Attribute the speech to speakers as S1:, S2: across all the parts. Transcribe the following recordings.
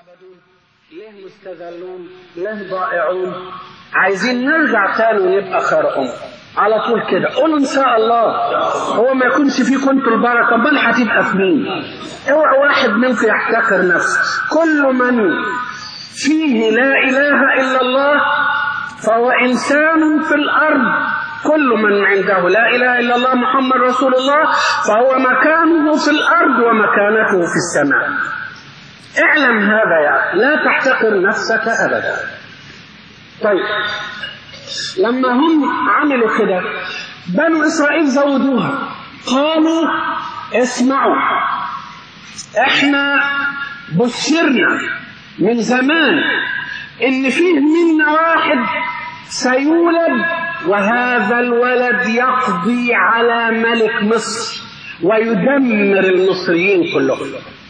S1: مستعبدون ليه مستذلون ليه ضائعون عايزين نرجع تاني ونبقى خير أمة على طول كده قولوا إن شاء الله هو ما يكونش فيكم انتوا البركة امال هتبقى في مين؟ اوعى واحد منكم يحتقر نفسه كل من فيه لا إله إلا الله فهو إنسان في الأرض كل من عنده لا إله إلا الله محمد رسول الله فهو مكانه في الأرض ومكانته في السماء اعلم هذا يعني لا تحتقر نفسك أبدا طيب لما هم عملوا كده بنو إسرائيل زودوها قالوا اسمعوا احنا بشرنا من زمان ان فيه منا واحد سيولد وهذا الولد يقضي على ملك مصر ويدمر المصريين كلهم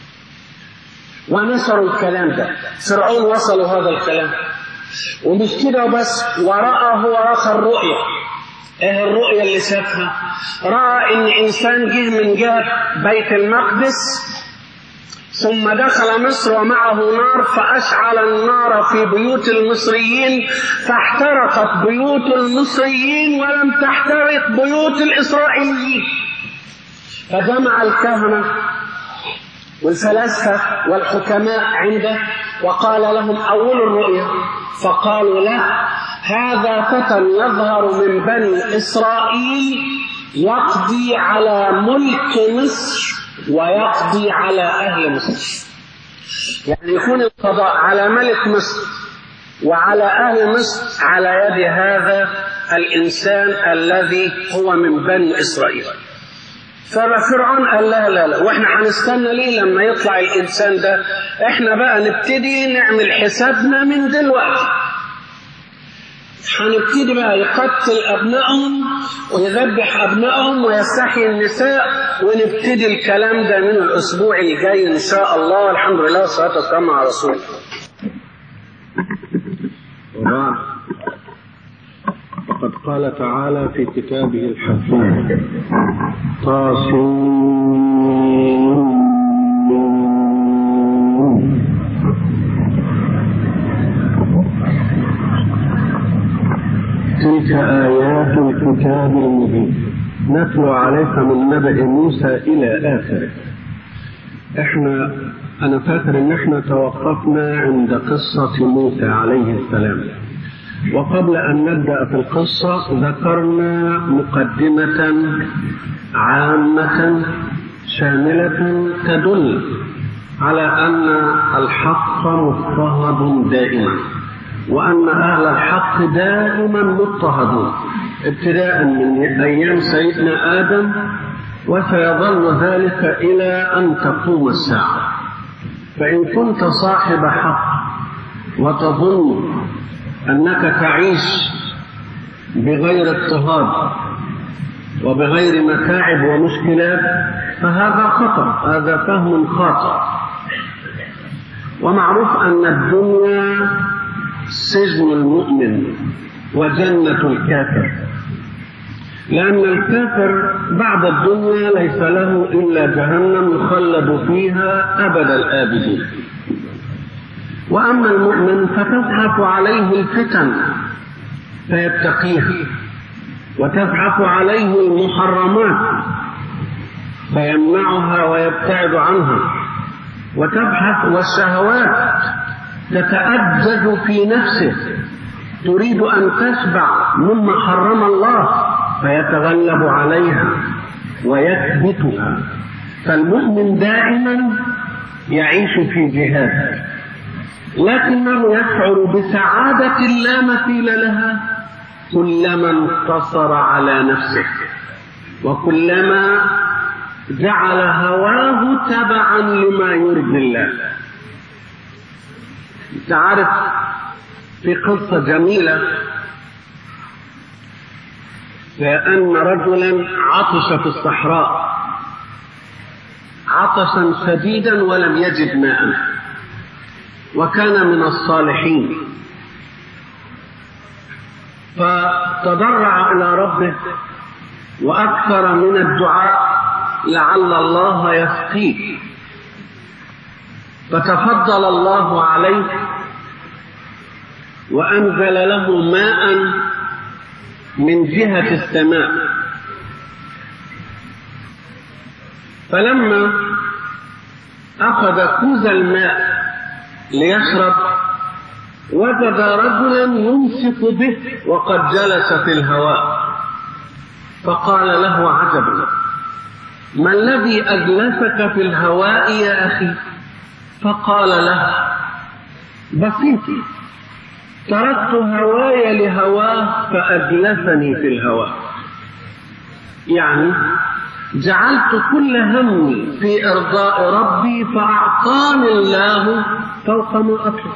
S1: ونشروا الكلام ده فرعون وصلوا هذا الكلام ومش كده بس ورأى هو آخر رؤية ايه الرؤية اللي شافها رأى ان انسان جه من جهة بيت المقدس ثم دخل مصر ومعه نار فأشعل النار في بيوت المصريين فاحترقت بيوت المصريين ولم تحترق بيوت الإسرائيليين فجمع الكهنة والفلاسفة والحكماء عنده وقال لهم أول الرؤيا فقالوا له هذا فتى يظهر من بني إسرائيل يقضي على ملك مصر ويقضي على أهل مصر يعني يكون القضاء على ملك مصر وعلى أهل مصر على يد هذا الإنسان الذي هو من بني إسرائيل ففرعون قال لا لا لا واحنا هنستنى ليه لما يطلع الانسان ده احنا بقى نبتدي نعمل حسابنا من دلوقتي هنبتدي بقى يقتل ابنائهم ويذبح ابنائهم ويستحيي النساء ونبتدي الكلام ده من الاسبوع الجاي ان شاء الله الحمد لله والصلاه والسلام على رسول
S2: وبعد وقد قال تعالى في كتابه الحكيم طاسين تلك آيات الكتاب المبين نتلو عليك من نبأ موسى إلى آخره احنا أنا فاكر إن احنا توقفنا عند قصة موسى عليه السلام وقبل أن نبدأ في القصة ذكرنا مقدمة عامة شاملة تدل على أن الحق مضطهد دائما وأن أهل الحق دائما مضطهدون ابتداء من أيام سيدنا آدم وسيظل ذلك إلى أن تقوم الساعة فإن كنت صاحب حق وتظن أنك تعيش بغير اضطهاد وبغير متاعب ومشكلات فهذا خطأ هذا فهم خاطئ ومعروف أن الدنيا سجن المؤمن وجنة الكافر لأن الكافر بعد الدنيا ليس له إلا جهنم يخلد فيها أبد الآبدين وأما المؤمن فتزحف عليه الفتن فيتقيها وتزحف عليه المحرمات فيمنعها ويبتعد عنها وتبحث والشهوات تتأجج في نفسه تريد أن تشبع مما حرم الله فيتغلب عليها ويكبتها فالمؤمن دائما يعيش في جهاد لكنه يشعر بسعادة لا مثيل لها كلما انتصر على نفسه وكلما جعل هواه تبعا لما يرضي الله انت عارف في قصة جميلة لأن رجلا عطش في الصحراء عطشا شديدا ولم يجد ماء وكان من الصالحين فتضرع إلى ربه وأكثر من الدعاء لعل الله يسقيه فتفضل الله عليه وأنزل له ماء من جهة السماء فلما أخذ كوز الماء ليشرب وجد رجلا يمسك به وقد جلس في الهواء فقال له عجبا ما الذي أجلسك في الهواء يا أخي فقال له بسيط تركت هواي لهواه فأجلسني في الهواء يعني جعلت كل همي في إرضاء ربي فأعطاني الله فوق ما أطلب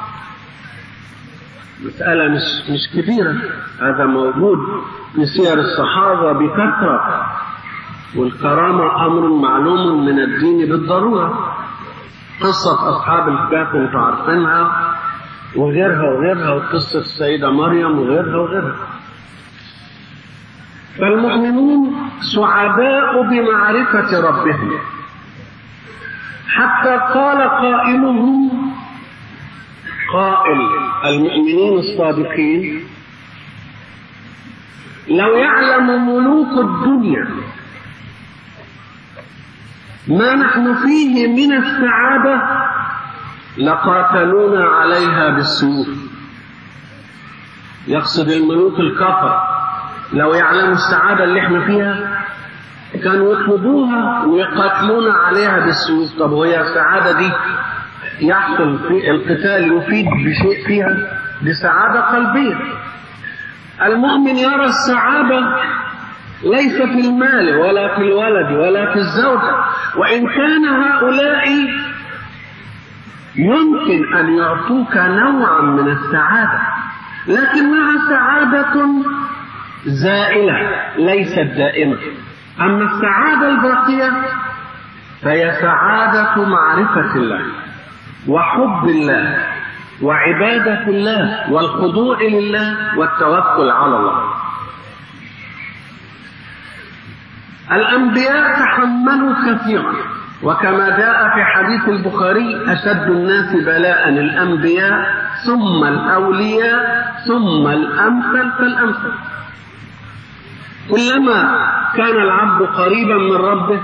S2: مسألة مش مش كبيرة هذا موجود في سير الصحابة بكثرة والكرامة أمر معلوم من الدين بالضرورة قصة أصحاب الكهف أنتم عارفينها وغيرها وغيرها وقصة السيدة مريم وغيرها وغيرها فالمؤمنون سعداء بمعرفة ربهم حتى قال قائلهم قائل المؤمنين الصادقين لو يعلم ملوك الدنيا ما نحن فيه من السعادة لقاتلونا عليها بالسيوف يقصد الملوك الكفر لو يعلموا السعادة اللي احنا فيها كانوا يطلبوها ويقاتلونا عليها بالسيوف طب وهي السعادة دي يحصل في القتال يفيد بشيء فيها بسعادة قلبية المؤمن يرى السعادة ليس في المال ولا في الولد ولا في الزوجة وإن كان هؤلاء يمكن أن يعطوك نوعا من السعادة لكنها سعادة زائلة ليست دائمة أما السعادة الباقية فهي سعادة معرفة الله وحب الله وعبادة الله والخضوع لله والتوكل على الله الأنبياء تحملوا كثيرا وكما جاء في حديث البخاري أشد الناس بلاء الأنبياء ثم الأولياء ثم الأمثل فالأمثل كلما كان العبد قريبا من ربه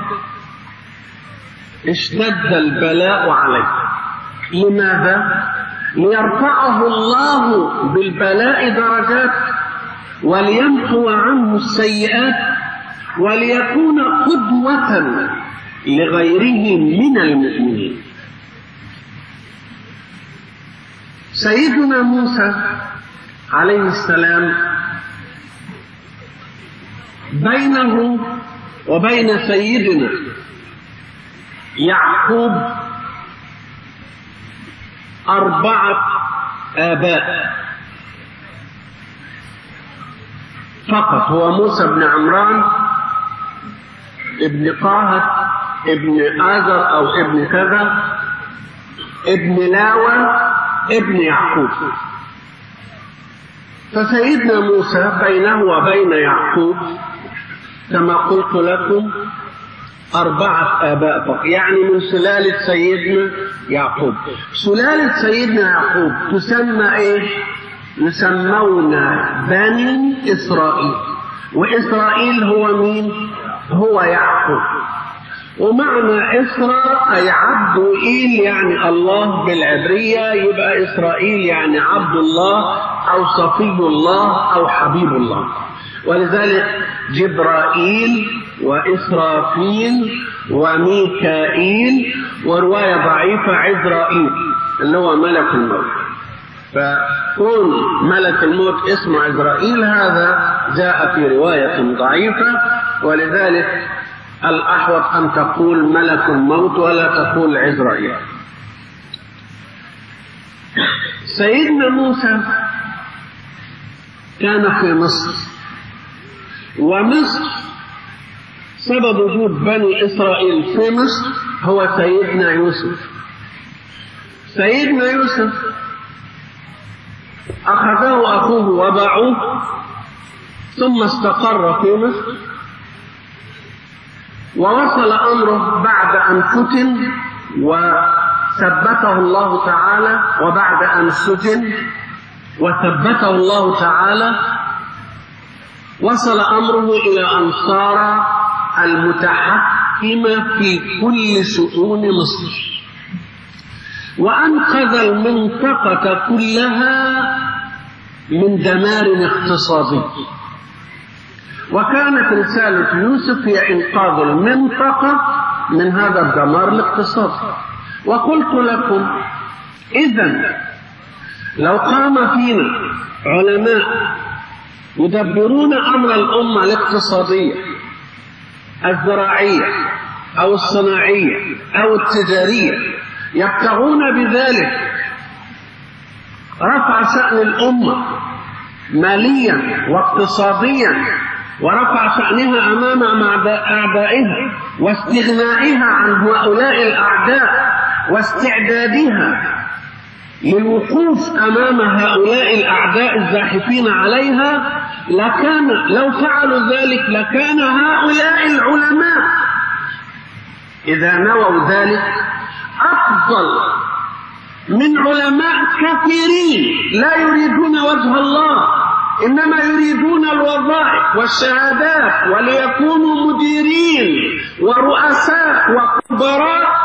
S2: اشتد البلاء عليه لماذا ليرفعه الله بالبلاء درجات وليمحو عنه السيئات وليكون قدوة لغيره من المؤمنين سيدنا موسى عليه السلام بينه وبين سيدنا يعقوب أربعة آباء فقط هو موسى بن عمران ابن قاهت ابن آذر أو ابن كذا ابن لاوى ابن يعقوب فسيدنا موسى بينه وبين يعقوب كما قلت لكم أربعة آباء فقط يعني من سلالة سيدنا يعقوب سلالة سيدنا يعقوب تسمى إيه؟ يسمون بني إسرائيل وإسرائيل هو مين؟ هو يعقوب ومعنى إسراء أي عبد إيل يعني الله بالعبرية يبقى إسرائيل يعني عبد الله أو صفي الله أو حبيب الله ولذلك جبرائيل وإسرافيل وميكائيل ورواية ضعيفة عزرائيل اللي هو ملك الموت فكون ملك الموت اسمه عزرائيل هذا جاء في رواية ضعيفة ولذلك الأحوط أن تقول ملك الموت ولا تقول عزرائيل سيدنا موسى كان في مصر ومصر سبب وجود بني إسرائيل في مصر هو سيدنا يوسف سيدنا يوسف أخذه أخوه وباعوه ثم استقر في مصر ووصل أمره بعد أن فتن ثبته الله تعالى وبعد أن سجن وثبته الله تعالى وصل أمره إلى أن صار المتحكم في كل شؤون مصر وأنقذ المنطقة كلها من دمار اقتصادي وكانت رسالة يوسف هي إنقاذ المنطقة من هذا الدمار الاقتصادي وقلت لكم إذا لو قام فينا علماء يدبرون أمر الأمة الاقتصادية الزراعية أو الصناعية أو التجارية يبتغون بذلك رفع شأن الأمة ماليا واقتصاديا ورفع شأنها أمام أعدائها واستغنائها عن هؤلاء الأعداء واستعدادها للوقوف أمام هؤلاء الأعداء الزاحفين عليها لكان لو فعلوا ذلك لكان هؤلاء العلماء إذا نووا ذلك أفضل من علماء كثيرين لا يريدون وجه الله إنما يريدون الوظائف والشهادات وليكونوا مديرين ورؤساء وكبراء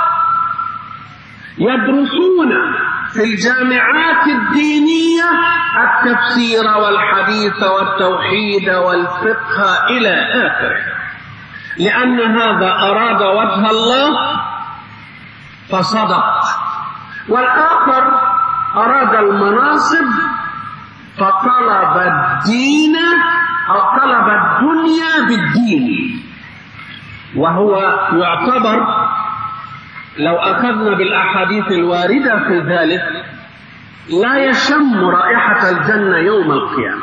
S2: يدرسون في الجامعات الدينية التفسير والحديث والتوحيد والفقه إلى آخره لأن هذا أراد وجه الله فصدق والآخر أراد المناصب فطلب الدين أو طلب الدنيا بالدين وهو يعتبر لو أخذنا بالأحاديث الواردة في ذلك لا يشم رائحة الجنة يوم القيامة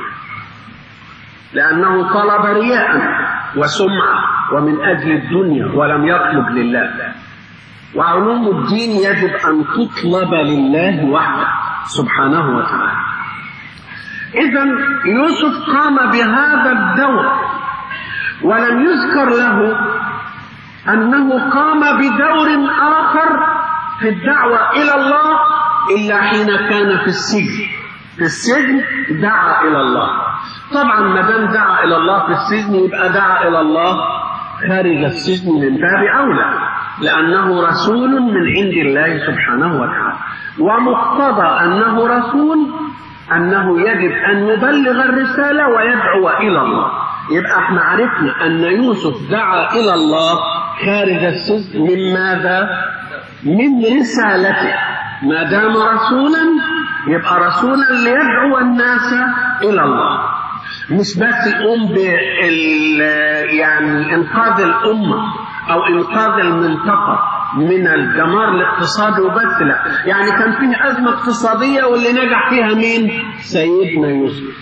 S2: لأنه طلب رياء وسمعة ومن أجل الدنيا ولم يطلب لله وعلوم الدين يجب أن تطلب لله وحده سبحانه وتعالى إذا يوسف قام بهذا الدور ولم يذكر له أنه قام بدور آخر في الدعوة إلى الله إلا حين كان في السجن في السجن دعا إلى الله طبعا ما دام دعا إلى الله في السجن يبقى دعا إلى الله خارج السجن من باب أولى لأنه رسول من عند الله سبحانه وتعالى ومقتضى أنه رسول أنه يجب أن يبلغ الرسالة ويدعو إلى الله يبقى احنا عرفنا أن يوسف دعا إلى الله خارج السجن من ماذا؟ من رسالته ما دام رسولا يبقى رسولا ليدعو الناس إلى الله مش بس يقوم بال يعني إنقاذ الأمة أو إنقاذ المنطقة من الدمار الاقتصادي وبس لا يعني كان فيه أزمة اقتصادية واللي نجح فيها مين؟ سيدنا يوسف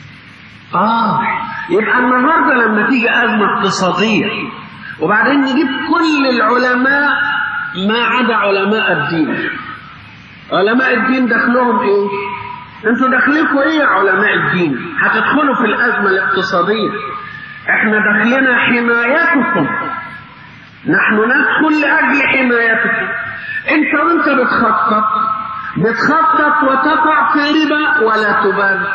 S2: آه يبقى النهاردة لما تيجي أزمة اقتصادية وبعدين نجيب كل العلماء ما عدا علماء الدين علماء الدين دخلهم ايه انتوا داخلكم ايه يا علماء الدين هتدخلوا في الازمه الاقتصاديه احنا داخلنا حمايتكم نحن ندخل لاجل حمايتكم انت وانت بتخطط بتخطط وتقع في ربا ولا تبالي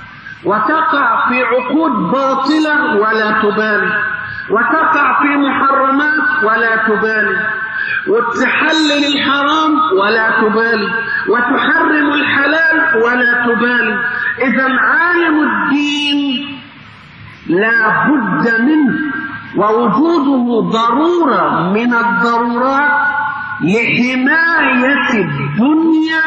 S2: وتقع في عقود باطله ولا تبالي وتقع في محرمات ولا تبالي وتحلل الحرام ولا تبالي وتحرم الحلال ولا تبالي اذا عالم الدين لا بد منه ووجوده ضروره من الضرورات لحمايه الدنيا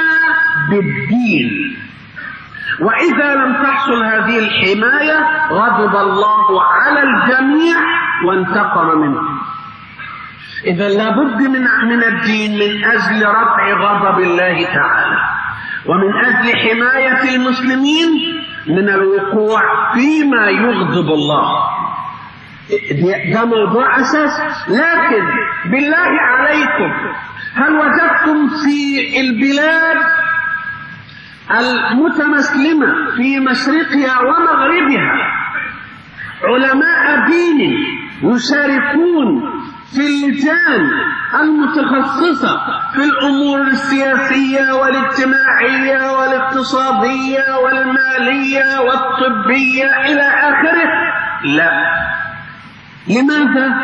S2: بالدين واذا لم تحصل هذه الحمايه غضب الله على الجميع وانتقم منهم إذا لابد من من الدين من أجل رفع غضب الله تعالى ومن أجل حماية المسلمين من الوقوع فيما يغضب الله ده موضوع أساس لكن بالله عليكم هل وجدتم في البلاد المتمسلمة في مشرقها ومغربها علماء دين يشاركون في اللجان المتخصصة في الأمور السياسية والاجتماعية والاقتصادية والمالية والطبية إلى آخره لا لماذا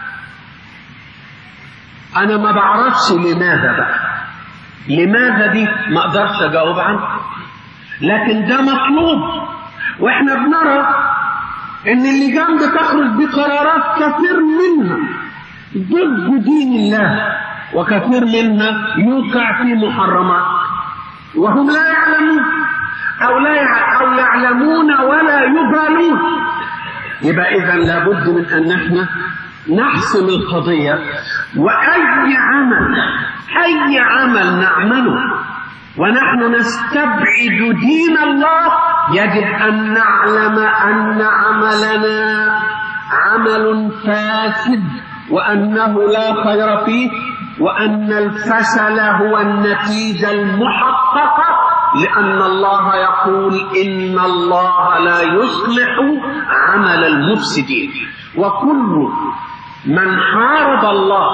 S2: أنا ما بعرفش لماذا بقى لماذا دي ما أقدرش أجاوب عنها لكن ده مطلوب وإحنا بنرى إن اللجان بتخرج بقرارات كثير منها ضد دين الله وكثير منها يوقع في محرمات وهم لا يعلمون أو لا أو يعلمون ولا يبالون يبقى إذا لابد من أن نحن نحسم القضية وأي عمل أي عمل نعمله ونحن نستبعد دين الله يجب أن نعلم أن عملنا عمل فاسد وأنه لا خير فيه وأن الفشل هو النتيجة المحققة لأن الله يقول إن الله لا يصلح عمل المفسدين وكل من حارب الله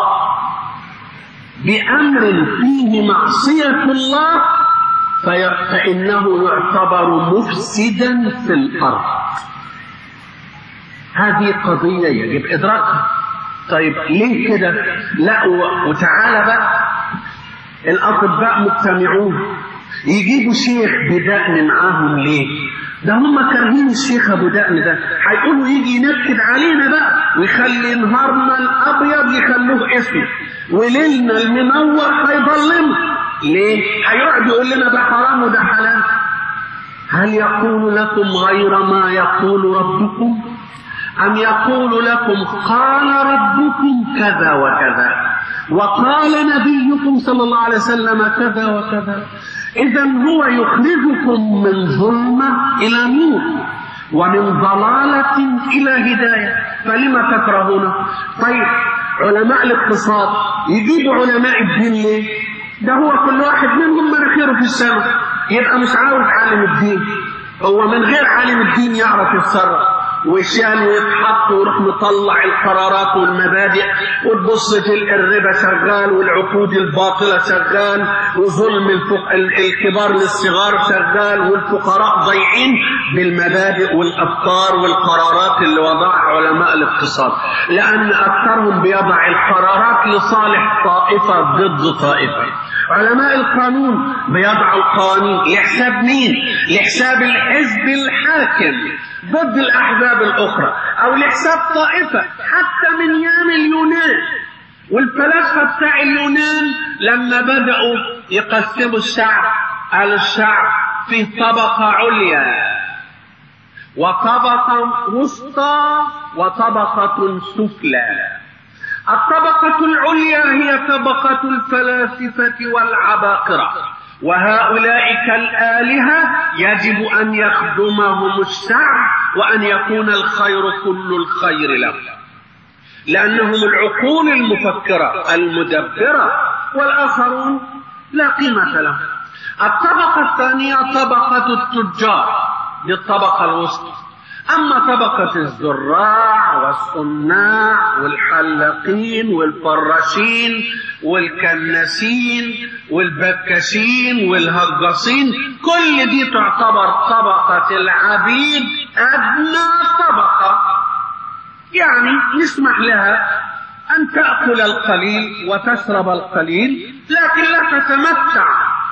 S2: بأمر فيه معصية الله فإنه يعتبر مفسدا في الأرض هذه قضية يجب إدراكها طيب ليه كده لا وتعالى بقى الأطباء مجتمعون يجيبوا شيخ بدقن معاهم ليه ده هم كارهين الشيخ ابو دقن ده هيقولوا يجي ينكد علينا بقى ويخلي نهارنا الابيض يخلوه اسود وليلنا المنور هيظلمنا ليه هيقعد يقول لنا ده حرام وده حلال هل يقول لكم غير ما يقول ربكم أم يقول لكم قال ربكم كذا وكذا وقال نبيكم صلى الله عليه وسلم كذا وكذا إذا هو يخرجكم من ظلمة إلى نور ومن ضلالة إلى هداية فلما تكرهون طيب علماء الاقتصاد يجيبوا علماء الدين ليه ده هو كل واحد منهم مناخيره في السماء يبقى مش عاوز عالم الدين هو من غير عالم الدين يعرف يتصرف وشان يتحط ويروح مطلع القرارات والمبادئ وتبص تلقى الربا شغال والعقود الباطلة شغال وظلم الفق... الكبار للصغار شغال والفقراء ضيعين بالمبادئ والأفكار والقرارات اللي وضعها علماء الاقتصاد لأن أكثرهم بيضع القرارات لصالح طائفة ضد طائفة علماء القانون بيضعوا القوانين لحساب مين؟ لحساب الحزب الحاكم ضد الأحزاب الأخرى أو لحساب طائفة حتى من أيام اليونان والفلاسفة بتاع اليونان لما بدأوا يقسموا الشعب قال الشعب في طبقة عليا وطبقة وسطى وطبقة سفلى الطبقة العليا هي طبقة الفلاسفة والعباقرة وهؤلاء كالآلهة يجب أن يخدمهم الشعب وأن يكون الخير كل الخير لهم لأنهم العقول المفكرة المدبرة والآخرون لا قيمة لهم الطبقة الثانية طبقة التجار دي الطبقة الوسطى أما طبقة الزراع والصناع والحلاقين والفراشين والكناسين والبكاشين والهجاصين كل دي تعتبر طبقة العبيد أدنى طبقة يعني نسمح لها أن تأكل القليل وتشرب القليل لكن لا تتمتع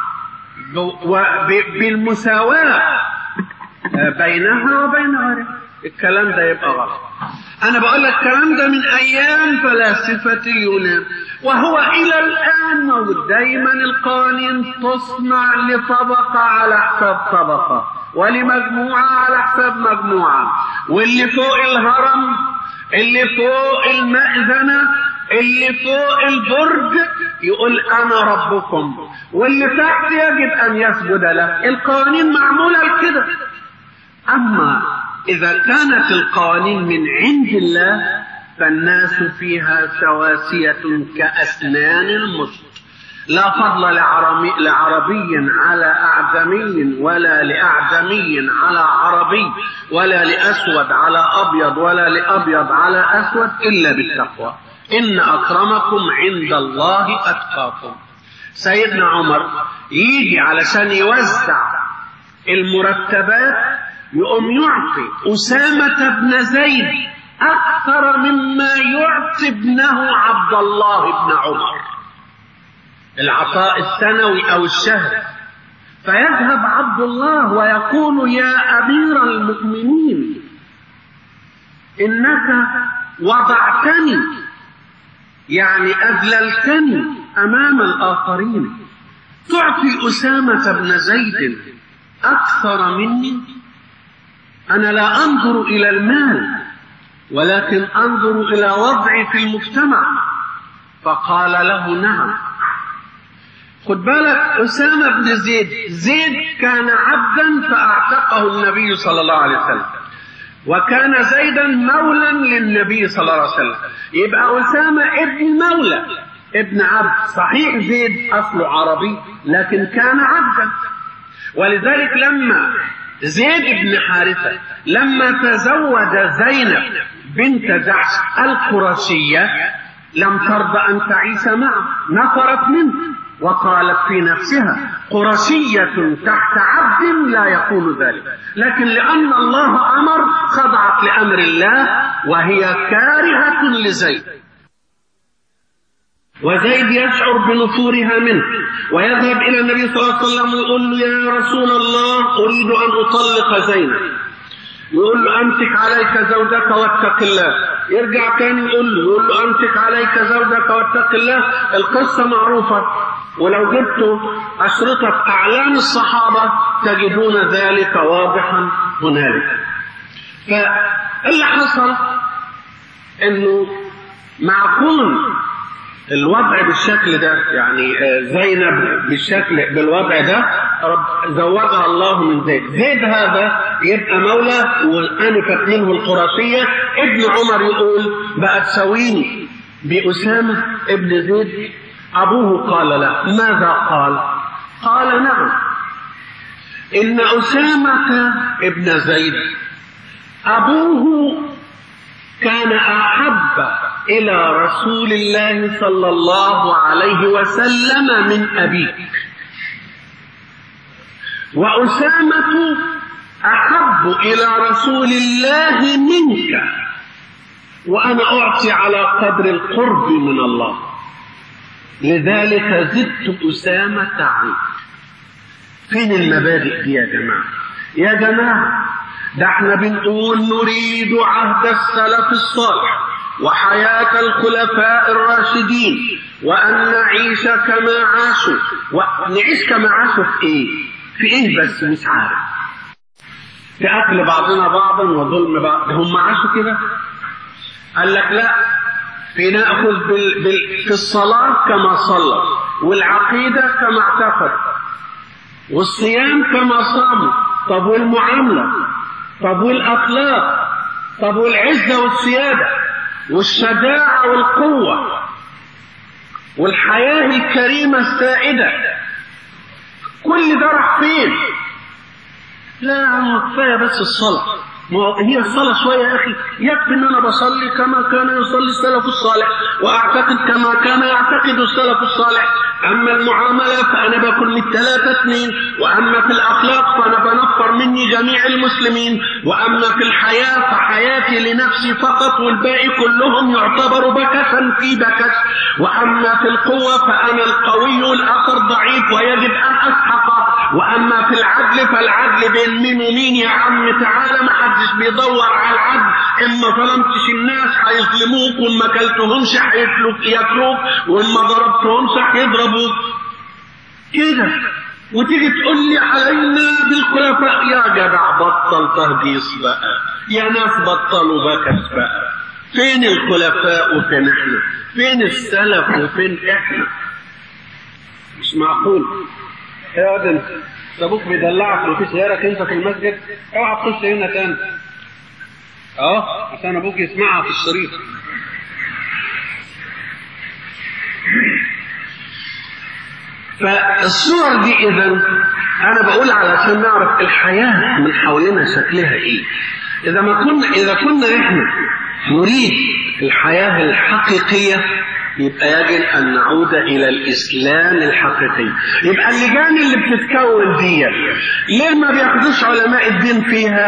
S2: بالمساواة بينها وبين غيرها الكلام ده يبقى غلط انا بقول لك الكلام ده من ايام فلاسفه اليونان وهو الى الان موجود دايما القوانين تصنع لطبقه على حساب طبقه ولمجموعه على حساب مجموعه واللي فوق الهرم اللي فوق المأذنة اللي فوق البرج يقول أنا ربكم واللي تحت يجب أن يسجد له القوانين معمولة لكده أما إذا كانت القوانين من عند الله فالناس فيها سواسية كأسنان المشط لا فضل لعربي, لعربي على أعجمي ولا لأعجمي على عربي ولا لأسود على أبيض ولا لأبيض على أسود إلا بالتقوى إن أكرمكم عند الله أتقاكم سيدنا عمر يجي علشان يوزع المرتبات يقوم يعطي أسامة بن زيد أكثر مما يعطي ابنه عبد الله بن عمر العطاء السنوي أو الشهري فيذهب عبد الله ويقول يا أمير المؤمنين إنك وضعتني يعني أذللتني أمام الآخرين تعطي أسامة بن زيد أكثر مني أنا لا أنظر إلى المال ولكن أنظر إلى وضعي في المجتمع فقال له نعم خد بالك أسامة بن زيد زيد كان عبدا فأعتقه النبي صلى الله عليه وسلم وكان زيدا مولا للنبي صلى الله عليه وسلم يبقى أسامة ابن مولى ابن عبد صحيح زيد أصله عربي لكن كان عبدا ولذلك لما زيد بن حارثة لما تزوج زينب بنت جحش القرشية لم ترضى أن تعيش معه نفرت منه وقالت في نفسها قرشية تحت عبد لا يقول ذلك لكن لأن الله أمر خضعت لأمر الله وهي كارهة لزيد وزيد يشعر بنفورها منه ويذهب إلى النبي صلى الله عليه وسلم ويقول له يا رسول الله أريد أن أطلق زينب يقول له أمسك عليك زوجك واتق الله يرجع تاني يقول له يقول له أمسك عليك زوجك واتق الله القصة معروفة ولو جبت أشرطة أعلام الصحابة تجدون ذلك واضحا هنالك فاللي حصل انه مع كون الوضع بالشكل ده يعني زينب بالشكل بالوضع ده رب زوجها الله من زيد زيد هذا يبقى مولى وانفت منه القرشيه ابن عمر يقول بقى تساويني باسامه ابن زيد ابوه قال لا ماذا قال قال نعم ان اسامه ابن زيد ابوه كان احب الى رسول الله صلى الله عليه وسلم من ابيك واسامه احب الى رسول الله منك وانا اعطي على قدر القرب من الله لذلك زدت اسامه عنك فين المبادئ دي يا جماعه يا جماعه ده احنا بنقول نريد عهد السلف الصالح وحياة الخلفاء الراشدين وأن نعيش كما عاشوا ونعيش كما عاشوا في إيه؟ في إيه بس مش عارف في أكل بعضنا بعضا وظلم بعض هم عاشوا كده قال لك لا في نأخذ بال... بال... في الصلاة كما صلى والعقيدة كما اعتقد والصيام كما صام طب والمعاملة طب والأخلاق طب والعزة والسيادة والشجاعة والقوة والحياة الكريمة السائدة كل ده راح فين؟ لا يا عم كفاية بس الصلاة ما هي الصلاة شوية يا أخي يكفي إن أنا بصلي كما كان يصلي السلف الصالح وأعتقد كما كان يعتقد السلف الصالح أما المعاملة فأنا بكون من ثلاثة اثنين وأما في الأخلاق فأنا بنفر مني جميع المسلمين وأما في الحياة فحياتي لنفسي فقط والباقي كلهم يعتبر بكسا في بكس وأما في القوة فأنا القوي والآخر ضعيف ويجب أن أسحق وأما في العدل فالعدل بين مين ومين يا عم تعالى ما حدش بيدور على العدل إما ظلمتش الناس هيظلموك وإن ما كلتهمش هياكلوك ياكلوك وإن ما ضربتهمش هيضربوك كده وتيجي تقول لي علينا بالخلفاء يا جدع بطل تهجيص بقى يا ناس بطلوا بكس بقى فين الخلفاء وفين احنا فين السلف وفين احنا مش معقول يا ادم ابوك بيدلعك وفي غيرك انت في المسجد اوعى تخش هنا تاني اه عشان ابوك يسمعها في الشريط فالصور دي اذا انا بقول علشان نعرف الحياه من حوالينا شكلها ايه اذا ما كنا اذا كنا احنا نريد الحياة الحقيقية يبقى يجب أن نعود إلى الإسلام الحقيقي يبقى اللجان اللي بتتكون دي ليه ما بياخدوش علماء الدين فيها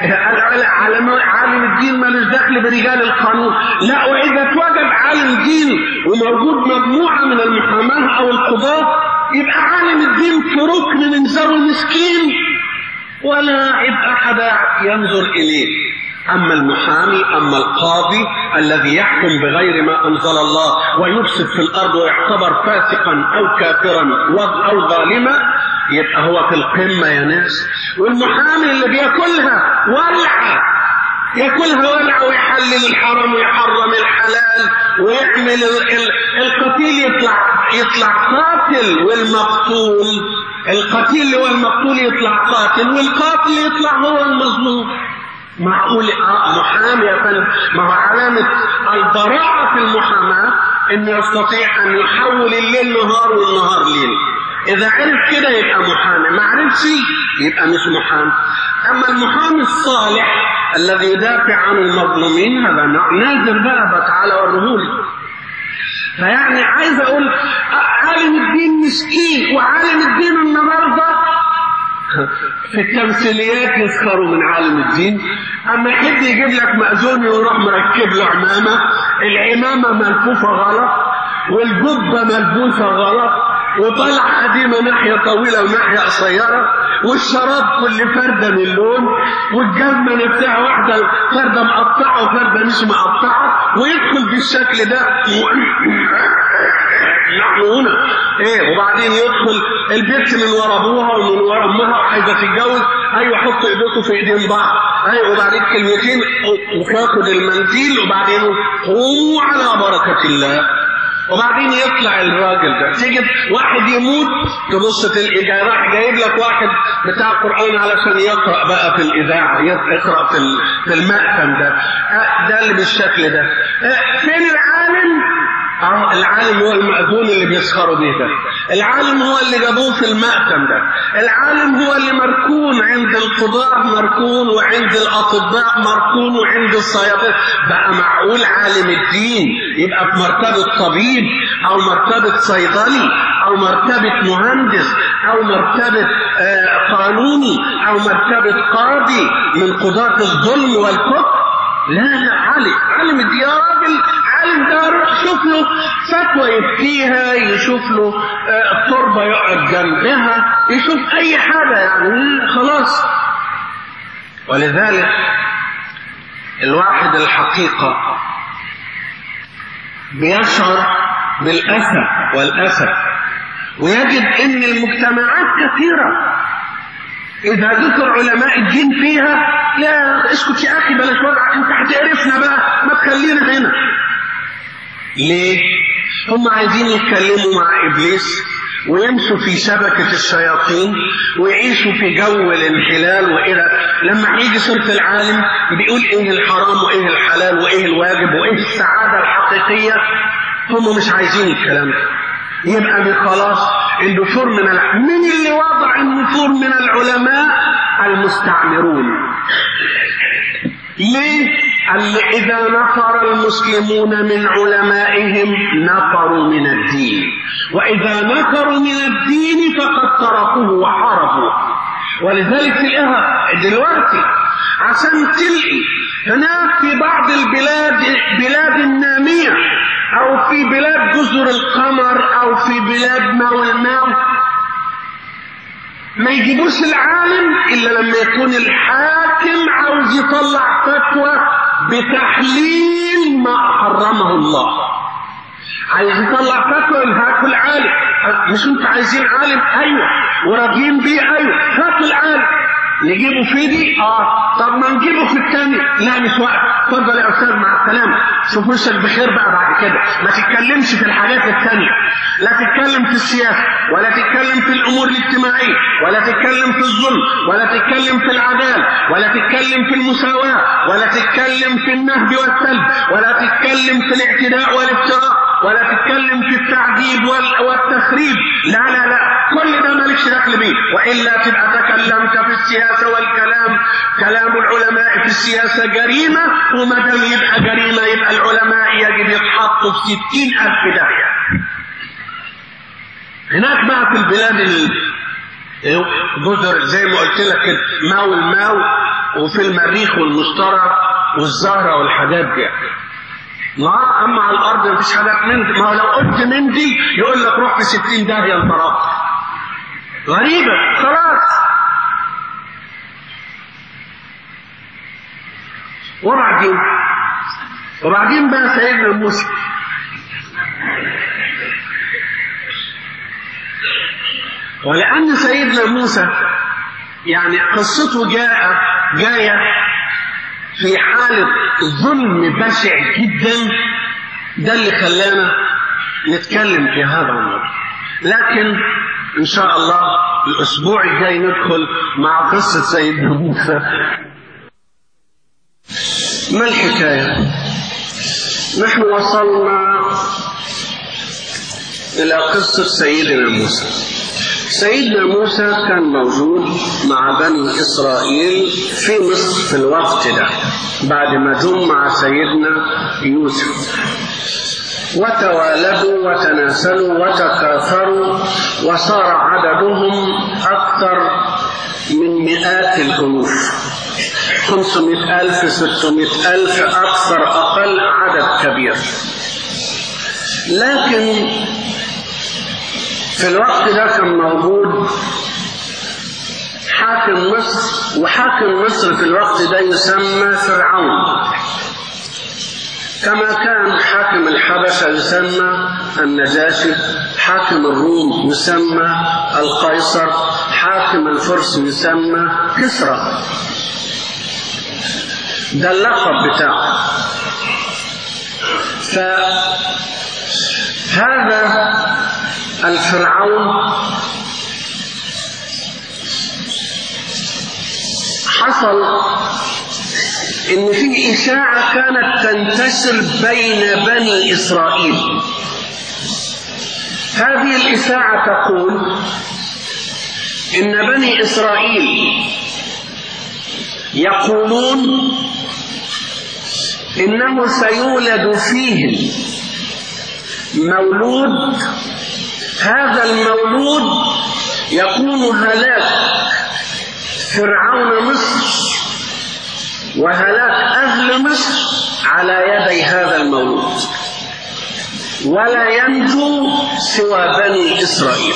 S2: عالم الدين مالوش دخل برجال القانون لا وإذا توجد عالم دين وموجود مجموعة من المحاماة أو القضاة يبقى عالم الدين في ركن من ذوي المسكين ولا يبقى أحد ينظر إليه أما المحامي أما القاضي الذي يحكم بغير ما أنزل الله ويفسد في الأرض ويعتبر فاسقا أو كافرا أو ظالما يبقى هو في القمة يا ناس والمحامي اللي بياكلها ولعة ياكلها ولعة ويحلل الحرام ويحرم الحلال ويعمل القتيل يطلع يطلع قاتل والمقتول القتيل والمقتول يطلع قاتل والقاتل يطلع هو المظلوم معقول آه محامي يا فندم ما هو علامة البراعة في المحاماة انه يستطيع ان يحول الليل نهار والنهار ليل اذا عرف كده يبقى محامي ما عرفش يبقى مش محامي اما المحامي الصالح الذي يدافع عن المظلومين هذا نازل بقى تعالى ورهولي فيعني عايز اقول عالم الدين مسكين وعالم الدين النهارده في التمثيليات يسخروا من عالم الدين اما حد يجيب لك مأذون ويروح مركب له عمامة العمامة ملفوفة غلط والجبة ملبوسة غلط وطلع قديمة ناحية طويلة وناحية قصيرة والشراب كل فردة من لون والجزمة نفسها واحدة فردة مقطعة وفردة مش مقطعة ويدخل بالشكل ده نحن هنا ايه وبعدين يدخل البنت من ورا ابوها ومن ورا امها عايزه تتجوز ايوه حط ايديكم في ايدين بعض ايوه وبعدين كلمتين وتاخد المنديل وبعدين قوموا على بركه الله وبعدين يطلع الراجل ده تيجي واحد يموت تبص تلاقي راح جايب لك واحد بتاع قرآن علشان يقرأ بقى في الإذاعة يقرأ في في المأتم ده ده اللي بالشكل ده فين العالم اه العالم هو المأذون اللي بيسخروا بيه ده العالم هو اللي جابوه في المأتم ده العالم هو اللي مركون عند القضاء مركون وعند الأطباء مركون وعند الصيادلة بقى معقول عالم الدين يبقى في مرتبة طبيب أو مرتبة صيدلي أو مرتبة مهندس أو مرتبة آه قانوني أو مرتبة قاضي من قضاة الظلم والكفر لا لا عالم عالم يا راجل عالم ده شوف له فتوى يفتيها يشوف له آه تربة يقعد جنبها يشوف أي حاجة يعني خلاص ولذلك الواحد الحقيقة بيشعر بالأسى والأسى ويجد أن المجتمعات كثيرة إذا ذكر علماء الدين فيها يا اسكت يا أخي بلاش وضع أنت هتقرفنا بقى ما تخلينا هنا ليه؟ هم عايزين يتكلموا مع إبليس ويمشوا في شبكة الشياطين ويعيشوا في جو الانحلال وإلى لما هيجي سورة العالم بيقول إيه الحرام وإيه الحلال وإيه الواجب وإيه السعادة الحقيقية هم مش عايزين الكلام ده يبقى خلاص النفور من الع... من اللي وضع النفور من العلماء المستعمرون ليه قال إذا نفر المسلمون من علمائهم نفروا من الدين وإذا نفروا من الدين فقد تركوه وحاربوه ولذلك تلاقيها دلوقتي عشان تلقي هناك في بعض البلاد بلاد النامية أو في بلاد جزر القمر أو في بلاد ماو الماو ما يجيبوش العالم إلا لما يكون الحاكم عاوز يطلع فتوى بتحليل ما حرمه الله عايز يطلع فتوى هاتوا العالم مش انتوا عايزين عالم ايوه وراضيين بيه ايوه هاتوا العالم نجيبه في دي اه طب ما نجيبه في الثاني لا مش وقت اتفضل يا استاذ مع السلامه شوف وشك بخير بقى بعد كده ما تتكلمش في الحاجات الثانيه لا تتكلم في السياسه ولا تتكلم في الامور الاجتماعيه ولا تتكلم في الظلم ولا تتكلم في العداله ولا تتكلم في المساواه ولا تتكلم في النهب والسلب ولا تتكلم في الاعتداء والافتراء ولا تتكلم في التعذيب وال- والتخريب لا لا لا كل ده مالكش دخل بيه والا تبقى تكلمت في السياسه والكلام كلام العلماء في السياسه جريمه وما دام يبقى جريمه يبقى العلماء يجب يتحطوا في ستين الف داهيه هناك بقى في البلاد ال- جزر زي ما قلت لك كده ماو الماو وفي المريخ والمشترى والزهرة والحاجات دي لا اما على الارض مفيش حاجات من دي ما هو لو قلت من دي يقول لك روح في 60 داهيه انت راح غريبه خلاص وبعدين وبعدين بقى سيدنا موسى ولأن سيدنا موسى يعني قصته جاء جاية في حالة ظلم بشع جدا ده اللي خلانا نتكلم في هذا الموضوع لكن إن شاء الله الأسبوع الجاي ندخل مع قصة سيدنا موسى ما الحكاية؟ نحن وصلنا إلى قصة سيدنا موسى سيدنا موسى كان موجود مع بني إسرائيل في مصر في الوقت ده بعد ما جم مع سيدنا يوسف وتوالدوا وتناسلوا وتكاثروا وصار عددهم أكثر من مئات الألوف خمسمائة ألف ستمائة ألف أكثر أقل عدد كبير لكن في الوقت ده كان موجود حاكم مصر وحاكم مصر في الوقت ده يسمى فرعون كما كان حاكم الحبشة يسمى النجاشي حاكم الروم يسمى القيصر حاكم الفرس يسمى كسرى ده اللقب بتاعه فهذا الفرعون حصل ان في اشاعه كانت تنتشر بين بني اسرائيل هذه الاشاعه تقول ان بني اسرائيل يقولون انه سيولد فيهم مولود هذا المولود يكون هلاك فرعون مصر وهلاك أهل مصر على يدي هذا المولود ولا ينجو سوى بني إسرائيل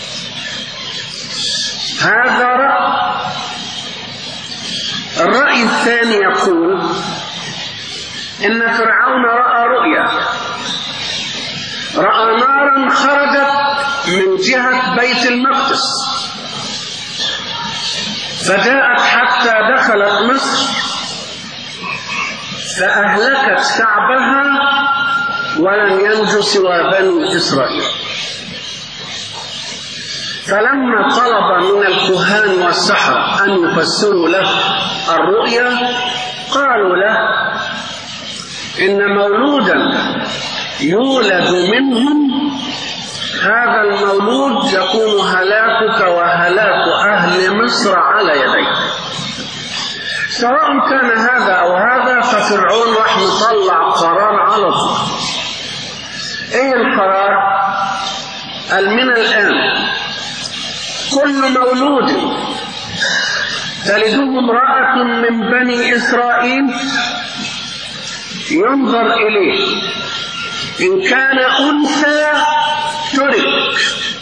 S2: هذا رأي الرأي الثاني يقول إن فرعون رأى رؤيا رأى نارا خرجت من جهة بيت المقدس فجاءت حتى دخلت مصر فأهلكت شعبها ولم ينجو سوى بني إسرائيل فلما طلب من الكهان والسحرة أن يفسروا له الرؤيا قالوا له إن مولودا يولد منهم هذا المولود يكون هلاكك وهلاك أهل مصر على يديك سواء كان هذا أو هذا ففرعون راح مطلع قرار على طول ايه القرار قال من الآن كل مولود تلده امرأة من بني إسرائيل ينظر إليه إن كان أنثى ترك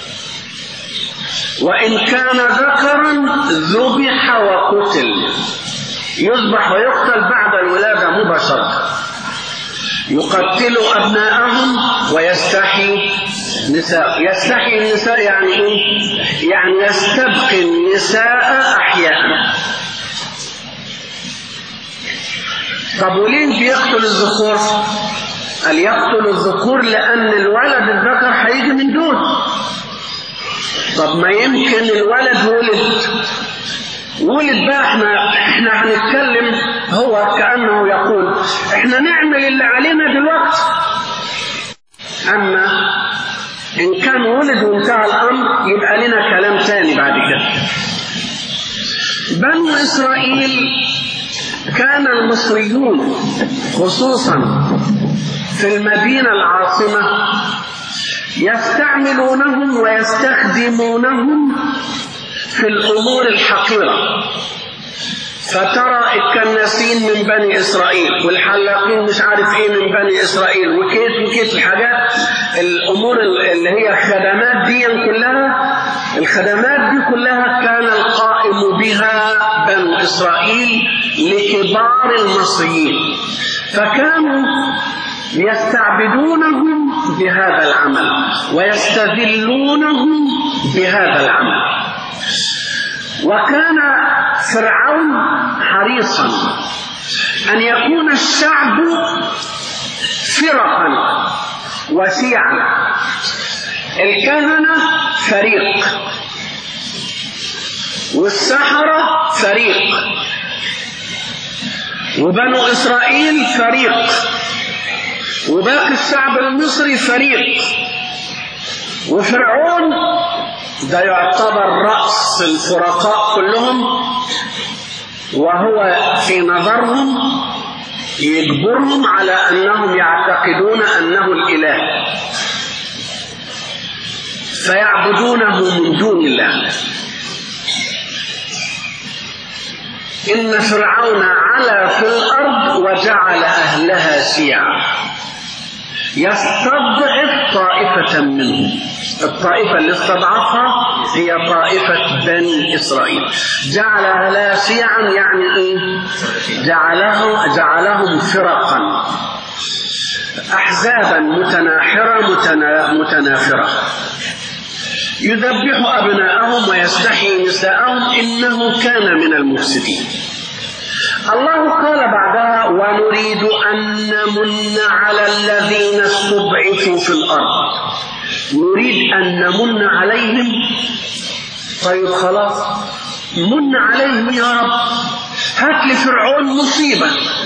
S2: وإن كان ذكرا ذبح وقتل يذبح ويقتل بعد الولادة مباشرة يقتل أبناءهم ويستحي نساء يستحي النساء يعني إيه؟ يعني يستبقي النساء أحياء طب وليه بيقتل الذكور؟ قال يقتل الذكور لأن الولد الذكر هيجي من دون طب ما يمكن الولد ولد ولد بقى احنا احنا هنتكلم هو كأنه يقول احنا نعمل اللي علينا دلوقتي
S1: أما إن كان ولد وانتهى الأمر يبقى لنا كلام تاني بعد كده بنو إسرائيل كان المصريون خصوصا في المدينة العاصمة يستعملونهم ويستخدمونهم في الأمور الحقيرة فترى الكناسين من بني إسرائيل والحلاقين مش عارف إيه من بني إسرائيل وكيت وكيت الحاجات الأمور اللي هي الخدمات دي كلها الخدمات دي كلها كان القائم بها بنو إسرائيل لكبار المصريين فكانوا يستعبدونهم بهذا العمل ويستذلونهم بهذا العمل وكان فرعون حريصا أن يكون الشعب فرقا وسيعا الكهنة فريق والسحرة فريق وبنو إسرائيل فريق وباقي الشعب المصري فريق وفرعون ده يعتبر رأس الفرقاء كلهم وهو في نظرهم يجبرهم على أنهم يعتقدون أنه الإله فيعبدونه من دون الله إن فرعون علا في الأرض وجعل أهلها شيعا يستضعف طائفة منهم الطائفة اللي استضعفها هي طائفة بني إسرائيل جعل أهلها شيعا يعني إيه جعله جعلهم فرقا أحزابا متناحرة متنا متنافرة يذبح أبناءهم ويستحيي نساءهم إنه كان من المفسدين الله قال بعدها ونريد أن نمن على الذين استضعفوا في الأرض نريد أن نمن عليهم طيب خلاص من عليهم يا رب هات لفرعون مصيبة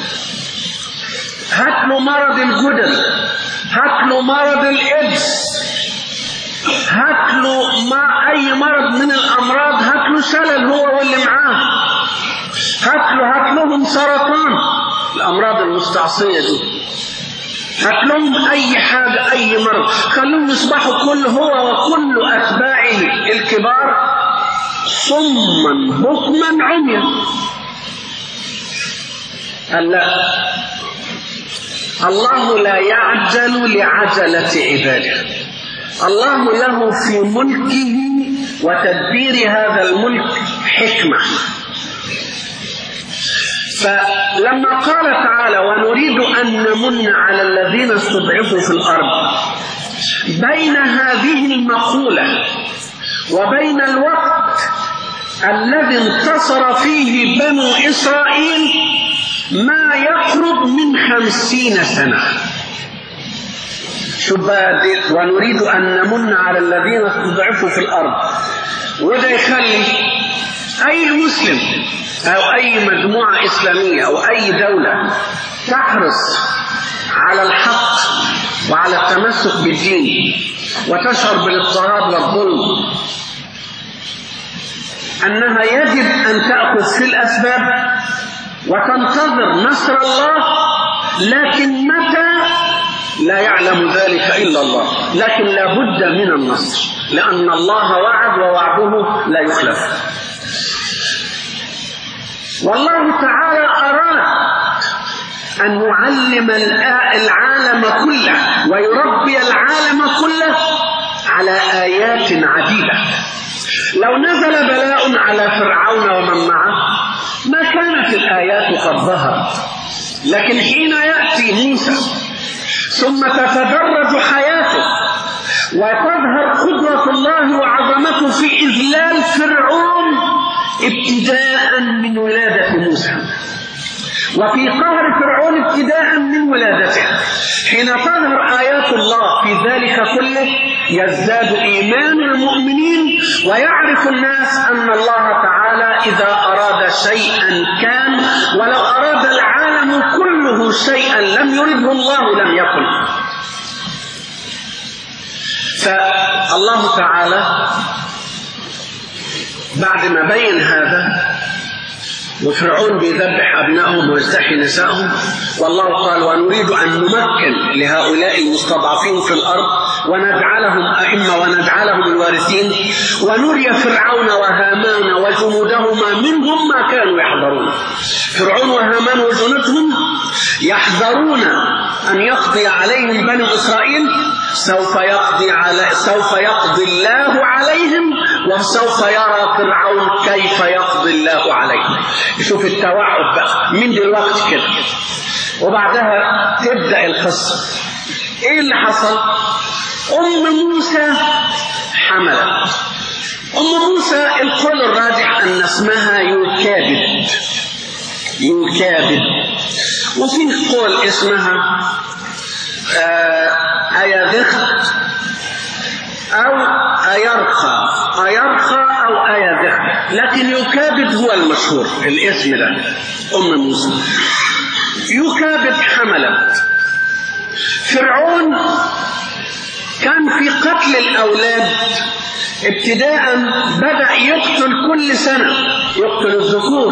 S1: هات له مرض الجدل هات له مرض الإيدز هات له ما أي مرض من الأمراض هات له شلل هو واللي معاه هات له هات لهم سرطان الأمراض المستعصية دي هات لهم أي حاجة أي مرض خلوهم يصبحوا كل هو وكل أتباعه الكبار صما بكما عميا قال لا الله لا يعجل لعجلة عباده الله له في ملكه وتدبير هذا الملك حكمة فلما قال تعالى ونريد أن نمن على الذين استضعفوا في الأرض بين هذه المقولة وبين الوقت الذي انتصر فيه بنو إسرائيل ما يقرب من خمسين سنة شوف ونريد أن نمن على الذين استضعفوا في الأرض وده يخلي أي مسلم أو أي مجموعة إسلامية أو أي دولة تحرص على الحق وعلى التمسك بالدين وتشعر بالاضطراب والظلم أنها يجب أن تأخذ في الأسباب وتنتظر نصر الله لكن متى لا يعلم ذلك إلا الله لكن لا بد من النصر لأن الله وعد ووعده لا يخلف والله تعالى أراد أن يعلم العالم كله ويربي العالم كله على آيات عديدة لو نزل بلاء على فرعون ومن معه ما كانت الآيات قد ظهرت لكن حين يأتي موسى ثم تتدرج حياته وتظهر قدرة الله وعظمته في إذلال فرعون ابتداء من ولادة موسى وفي قهر فرعون ابتداء من ولادته حين تظهر آيات الله في ذلك كله يزداد إيمان المؤمنين ويعرف الناس أن الله تعالى إذا أراد شيئا كان ولو أراد العالم كله شيئا لم يرده الله لم يكن
S2: فالله تعالى بعد ما بين هذا وفرعون بيذبح أبنائهم ويستحي نسائهم والله قال ونريد أن نمكن لهؤلاء المستضعفين في الأرض ونجعلهم أئمة ونجعلهم الوارثين ونري فرعون وهامان وجنودهما منهم ما كانوا يحذرون فرعون وهامان وجنودهم يحذرون أن يقضي عليهم بني إسرائيل سوف يقضي على سوف يقضي الله عليهم وسوف يرى فرعون كيف يقضي الله عليهم شوف التوعد بقى من دلوقتي كده وبعدها تبدأ القصة ايه اللي حصل ام موسى حملت ام موسى القول الراجح ان اسمها يوكابد يوكابد وفيه قول اسمها آه اياذخت او ايرخى ايرخى او اياذخت لكن يكابد هو المشهور الاسم ده ام موسى يكابد حملت فرعون كان في قتل الاولاد ابتداء بدا يقتل كل سنه يقتل الذكور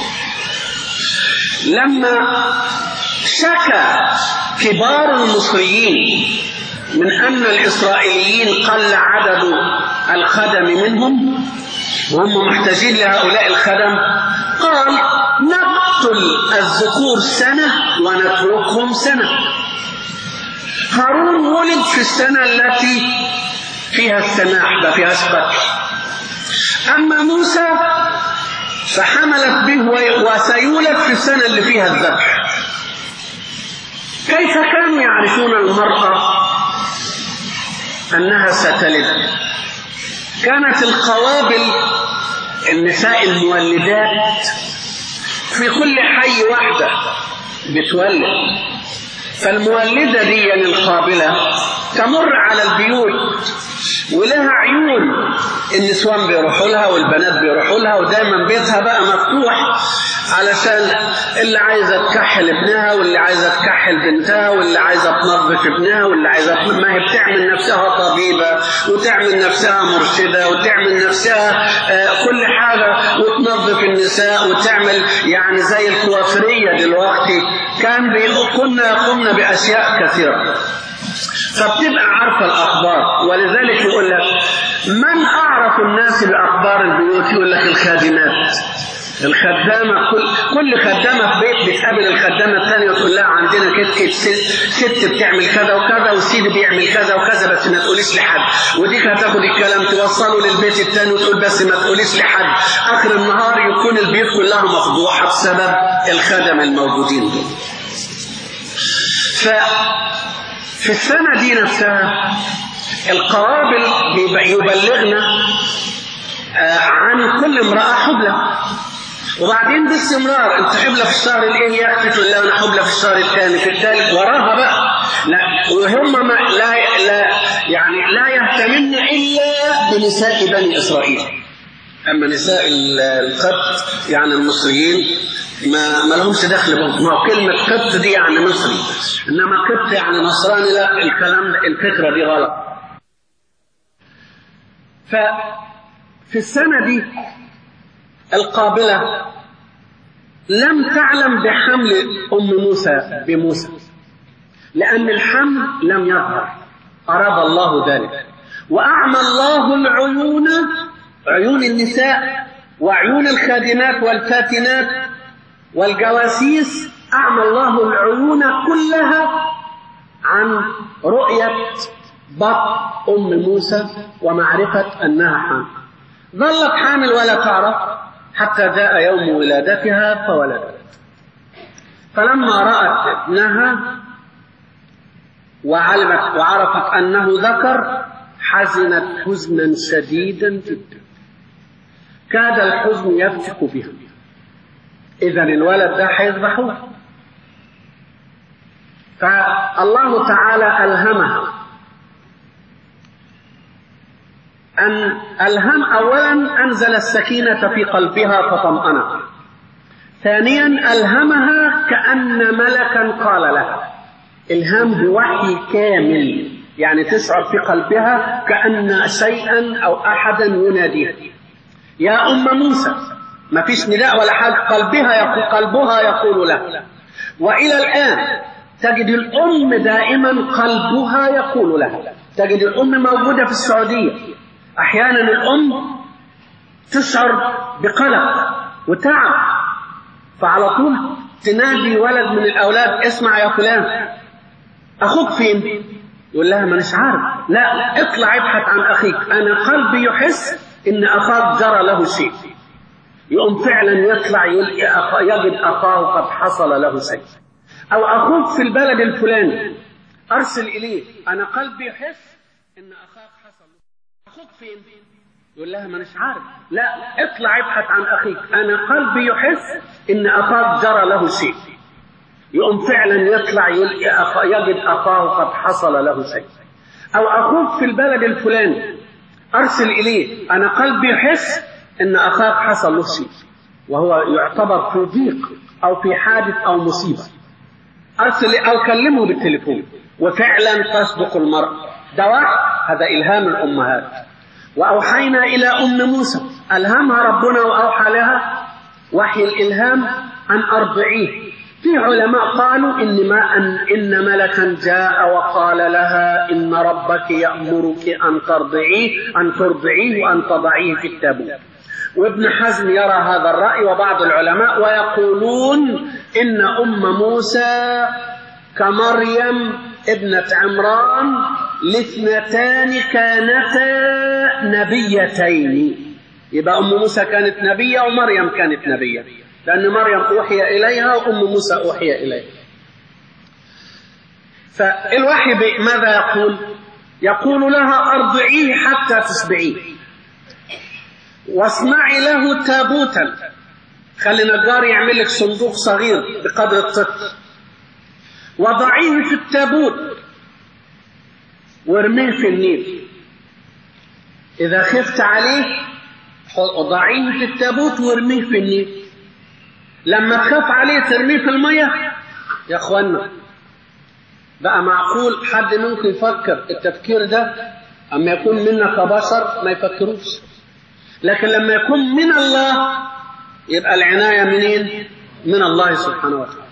S2: لما شكى كبار المصريين من أن الإسرائيليين قل عدد الخدم منهم وهم محتاجين لهؤلاء الخدم قال نقتل الذكور سنة ونتركهم سنة هارون ولد في السنة التي فيها السماح ما فيهاش قتل أما موسى فحملت به وسيولد في السنة اللي فيها الذبح كيف كانوا يعرفون المرأة أنها ستلد كانت القوابل النساء المولدات في كل حي واحدة بتولد فالمولدة دي القابلة تمر على البيوت ولها عيون النسوان بيروحوا لها والبنات بيروحوا لها ودايما بيتها بقى مفتوح علشان اللي عايزه تكحل ابنها واللي عايزه تكحل بنتها واللي عايزه تنظف ابنها واللي عايزه ما هي بتعمل نفسها طبيبه وتعمل نفسها مرشده وتعمل نفسها آه كل حاجه وتنظف النساء وتعمل يعني زي الكوافريه دلوقتي كان كنا يقومن باشياء كثيره فبتبقى عارفة الأخبار ولذلك يقول لك من أعرف الناس بأخبار البيوت يقول لك الخادمات الخدامة كل كل خدامة في بيت بتقابل الخدامة الثانية وتقول لها عندنا كت كت ست بتعمل كذا وكذا والسيد بيعمل كذا وكذا بس ما تقوليش لحد وديك هتاخد الكلام توصله للبيت الثاني وتقول بس ما تقوليش لحد آخر النهار يكون البيوت كلها مفضوحة بسبب الخدم الموجودين دول. ف في السنة دي نفسها القوابل يبلغنا عن كل امرأة حبلى وبعدين باستمرار انت حبلى في الشهر الايه يا تقول لا انا حبلى في الشهر الثاني في الثالث وراها بقى لا وهم ما لا لا يعني لا يهتمن الا بنساء بني اسرائيل اما نساء القبط يعني المصريين ما ما لهمش دخل بهم ما هو كلمة قبط دي يعني مصري إنما قبط يعني نصراني لا الكلام الفكرة دي غلط ففي السنة دي القابلة لم تعلم بحمل أم موسى بموسى لأن الحمل لم يظهر أراد الله ذلك وأعمى الله العيون عيون النساء وعيون الخادمات والفاتنات والجواسيس أعمى الله العيون كلها عن رؤية بطن أم موسى ومعرفة أنها حامل ظلت حامل ولا تعرف حتى جاء يوم ولادتها فولدت فلما رأت ابنها وعلمت وعرفت أنه ذكر حزنت حزنا شديدا جدا كاد الحزن يفتك بها إذا الولد ده هيذبحوه فالله تعالى ألهمها أن ألهم أولا أنزل السكينة في قلبها فطمأنها ثانيا ألهمها كأن ملكا قال لها إلهام بوحي كامل
S1: يعني تشعر في قلبها كأن شيئا أو أحدا يناديها يا أم موسى ما فيش نداء ولا حاجة قلبها يقول قلبها يقول له وإلى الآن تجد الأم دائما قلبها يقول لها تجد الأم موجودة في السعودية أحيانا الأم تشعر بقلق وتعب فعلى طول تنادي ولد من الأولاد اسمع يا فلان أخوك فين؟ يقول لها ما مش عارف لا اطلع ابحث عن أخيك أنا قلبي يحس إن أخاك جرى له شيء يقوم فعلا يطلع يجد أخاه قد حصل له شيء أو أخوك في البلد الفلاني أرسل إليه أنا قلبي يحس إن أخاك حصل له أخوك فين؟ يقول لها ما مش عارف لا اطلع ابحث عن أخيك أنا قلبي يحس إن أخاك جرى له شيء يقوم فعلا يطلع يجد أخاه قد حصل له شيء أو أخوك في البلد الفلاني أرسل إليه أنا قلبي يحس إن أخاك حصل له شيء وهو يعتبر في ضيق أو في حادث أو مصيبة أرسل أو كلمه بالتليفون وفعلا تصدق المرء ده واحد هذا إلهام الأمهات وأوحينا إلى أم موسى ألهمها ربنا وأوحى لها وحي الإلهام أن أرضعيه في علماء قالوا إن ما أن, إن ملكا جاء وقال لها إن ربك يأمرك أن ترضعيه أن ترضعيه وأن تضعيه في التابوت وابن حزم يرى هذا الرأي وبعض العلماء ويقولون إن أم موسى كمريم ابنة عمران الاثنتان كانتا نبيتين يبقى أم موسى كانت نبية ومريم كانت نبية لأن مريم أوحي إليها وأم موسى أوحي إليها فالوحي ماذا يقول يقول لها أرضعيه حتى تشبعيه واصنعي له تابوتا خلي نجار يعمل لك صندوق صغير بقدر الطفل وضعيه في التابوت وارميه في النيل إذا خفت عليه ضعيه في التابوت وارميه في النيل لما تخاف عليه ترميه في المية يا اخوانا بقى معقول حد منكم يفكر التفكير ده اما يكون منا كبشر ما يفكروش لكن لما يكون من الله يبقى العناية منين من الله سبحانه وتعالى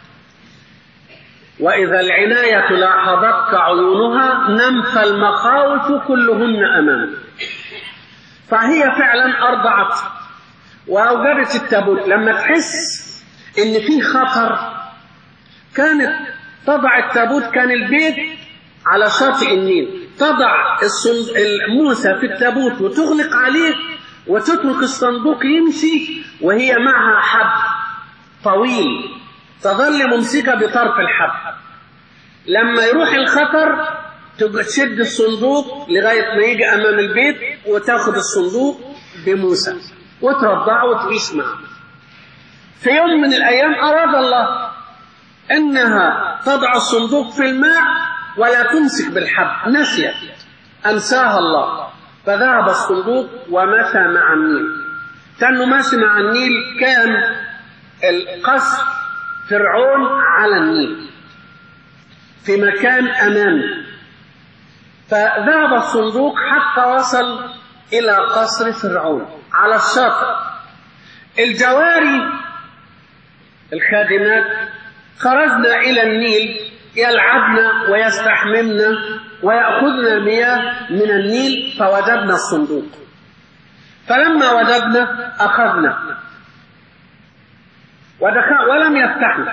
S1: وإذا العناية لاحظتك عيونها نمف المخاوف كلهن أمامك فهي فعلا أرضعت وأوجدت التابوت لما تحس إن في خطر كانت تضع التابوت كان البيت على شاطئ النيل تضع موسى في التابوت وتغلق عليه وتترك الصندوق يمشي وهي معها حب طويل تظل ممسكة بطرف الحب لما يروح الخطر تشد الصندوق لغاية ما يجي أمام البيت وتاخد الصندوق بموسى وترضعه وتعيش معه في يوم من الأيام أراد الله أنها تضع الصندوق في الماء ولا تمسك بالحب نسيت أنساها الله فذهب الصندوق ومشى مع النيل كانه ماشي مع النيل كان القصر فرعون على النيل في مكان أمامي فذهب الصندوق حتى وصل إلى قصر فرعون على الشاطئ الجواري الخادمات خرجنا إلى النيل يلعبن ويستحممن ويأخذن المياه من النيل فوجدنا الصندوق فلما وجدنا أخذنا ودخل ولم يفتحنا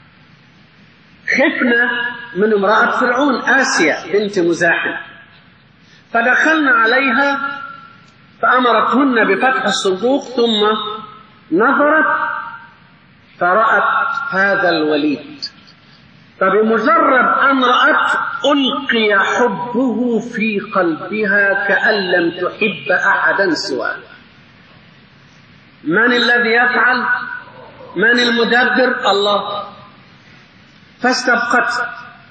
S1: خفنا من امرأة فرعون آسيا بنت مزاحم فدخلنا عليها فأمرتهن بفتح الصندوق ثم نظرت فرأت هذا الوليد فبمجرد أن رأت ألقي حبه في قلبها كأن لم تحب أحدا سواه من الذي يفعل من المدبر الله فاستبقته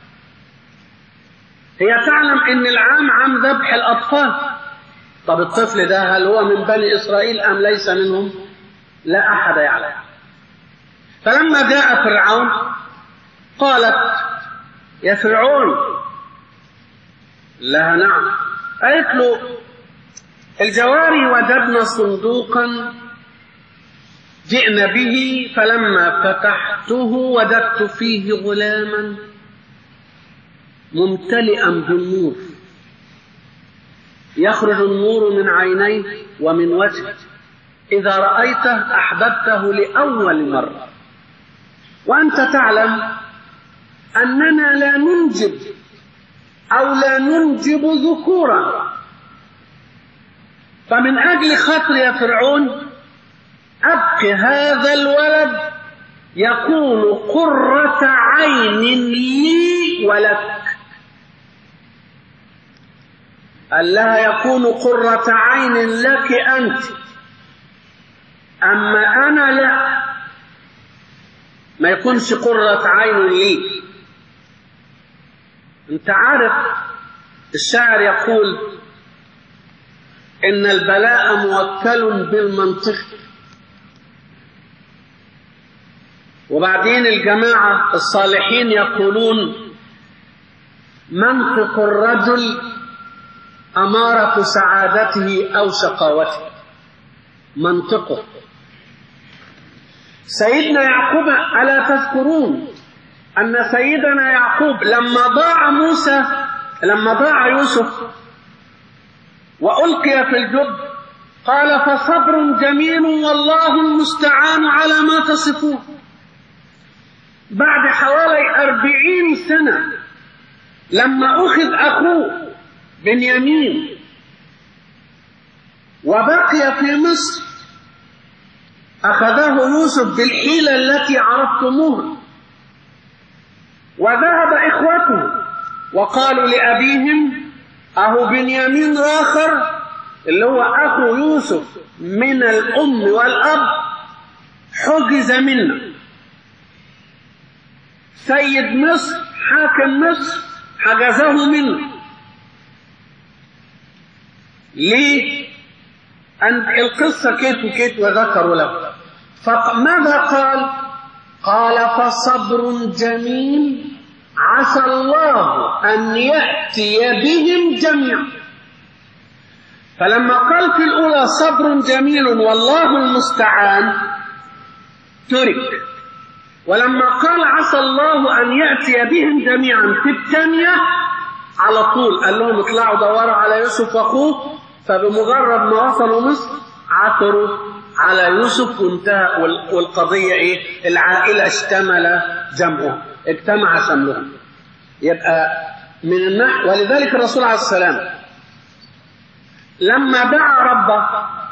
S1: هي تعلم ان العام عام ذبح الاطفال طب الطفل ده هل هو من بني اسرائيل ام ليس منهم لا احد يعلم فلما جاء فرعون قالت يا فرعون لها نعم قالت له الجواري وجدنا صندوقا جئنا به فلما فتحته وجدت فيه غلاما ممتلئا بالنور يخرج النور من عينيه ومن وجهه إذا رأيته أحببته لأول مرة وأنت تعلم أننا لا ننجب أو لا ننجب ذكورا فمن أجل خاطر يا فرعون أبق هذا الولد يكون قرة عين لي ولك قال لها يكون قرة عين لك أنت أما أنا لا ما يكونش قرة عين لي أنت عارف الشاعر يقول إن البلاء موكل بالمنطق وبعدين الجماعة الصالحين يقولون منطق الرجل أمارة سعادته أو شقاوته منطقه سيدنا يعقوب ألا تذكرون أن سيدنا يعقوب لما ضاع موسى لما ضاع يوسف وألقي في الجب قال فصبر جميل والله المستعان على ما تصفون بعد حوالي أربعين سنة لما أخذ أخوه بنيامين وبقي في مصر أخذه يوسف بالحيلة التي عرفتموها وذهب إخوته وقالوا لأبيهم أهو بنيامين آخر اللي هو أخو يوسف من الأم والأب حجز منا سيد مصر حاكم مصر حجزه منه ليه؟ أن القصة كيف وكيف وذكروا له فماذا قال؟ قال فصبر جميل عسى الله أن يأتي بهم جميعا فلما قال في الأولى صبر جميل والله المستعان ترك ولما قال عسى الله أن يأتي بهم جميعا في الثانية على طول قال لهم اطلعوا دوروا على يوسف وأخوه فبمجرد ما وصلوا مصر عثروا على يوسف وانتهى والقضية ايه العائلة اشتمل جمعه اجتمع شملهم يبقى من النحو ولذلك الرسول عليه السلام لما دعا ربه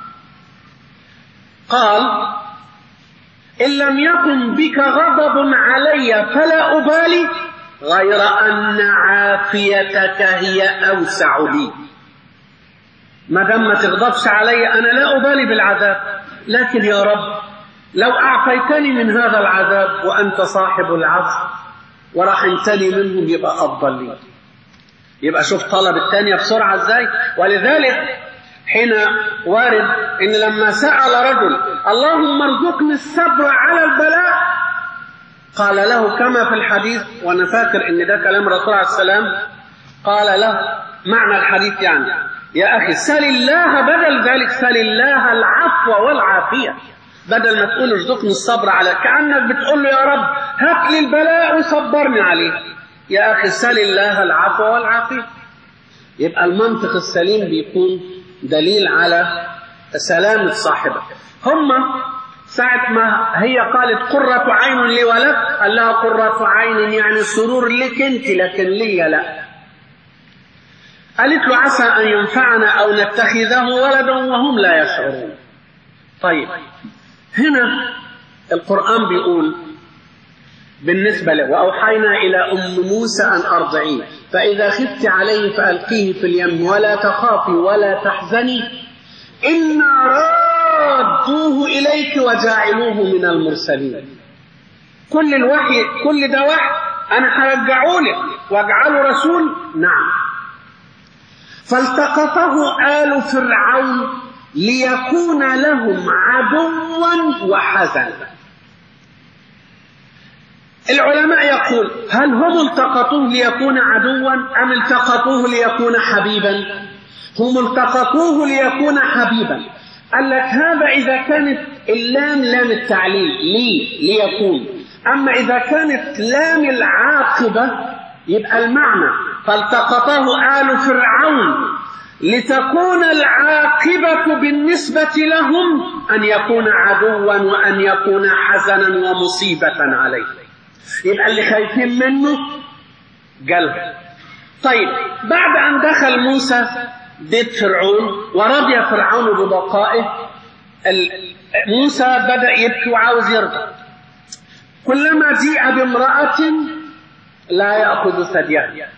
S1: قال إن لم يكن بك غضب علي فلا أبالي غير أن عافيتك هي أوسع لي ما دام ما تغضبش علي أنا لا أبالي بالعذاب لكن يا رب لو أعفيتني من هذا العذاب وأنت صاحب العفو ورحمتني منهم يبقى أفضل لي يبقى شوف طلب الثانية بسرعة ازاي ولذلك حين وارد ان لما سأل رجل اللهم ارزقني الصبر على البلاء قال له كما في الحديث وانا فاكر ان ده كلام الرسول عليه السلام قال له معنى الحديث يعني يا اخي سل الله بدل ذلك سل الله العفو والعافيه بدل ما تقول ارزقني الصبر على كانك بتقول له يا رب هات لي البلاء وصبرني عليه يا اخي سل الله العفو والعافيه يبقى المنطق السليم بيكون دليل على سلامة صاحبه هم ساعة ما هي قالت قرة عين لي ولك قال لها قرة عين يعني سرور لك انت لكن لي لا قالت له عسى أن ينفعنا أو نتخذه ولدا وهم لا يشعرون طيب هنا القرآن بيقول بالنسبة له وأوحينا إلى أم موسى أن أرضعيه فإذا خفت عليه فألقيه في اليم ولا تخافي ولا تحزني إنا رادوه إليك وجاعلوه من المرسلين كل الوحي كل ده وحي أنا هرجعه لك واجعله رسول نعم فالتقطه آل فرعون ليكون لهم عدوا وحزنا العلماء يقول هل هم التقطوه ليكون عدوا أم التقطوه ليكون حبيبا هم التقطوه ليكون حبيبا قال لك هذا إذا كانت اللام لام التعليل لي ليكون أما إذا كانت لام العاقبة يبقى المعنى فالتقطه آل فرعون لتكون العاقبة بالنسبة لهم أن يكون عدوا وأن يكون حزنا ومصيبة عليه يبقى اللي خايفين منه قلب طيب بعد أن دخل موسى بيت فرعون ورضي فرعون ببقائه موسى بدأ يبكي وعاوز يرضى كلما جيء بامرأة لا يأخذ ثديها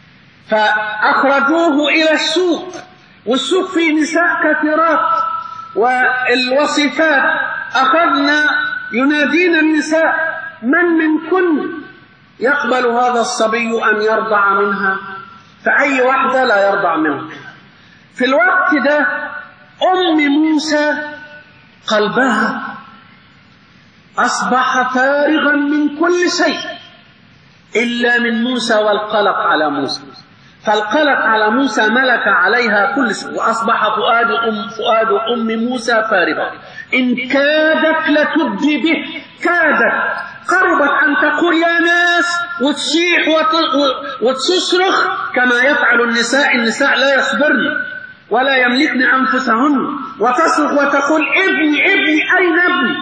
S1: فأخرجوه إلى السوق والسوق فيه نساء كثيرات والوصفات أخذنا ينادين النساء من منكن يقبل هذا الصبي أن يرضع منها فأي واحدة لا يرضع منها في الوقت ده أم موسى قلبها أصبح فارغا من كل شيء إلا من موسى والقلق على موسى فالقلق على موسى ملك عليها كل شيء وأصبح فؤاد أم, فؤاد أم موسى فارغا إن كادت لتبدي به كادت قربت أن تقول يا ناس وتشيح وتصرخ كما يفعل النساء النساء لا يصبرن ولا يملكن أنفسهن وتصرخ وتقول ابني ابني أين ابني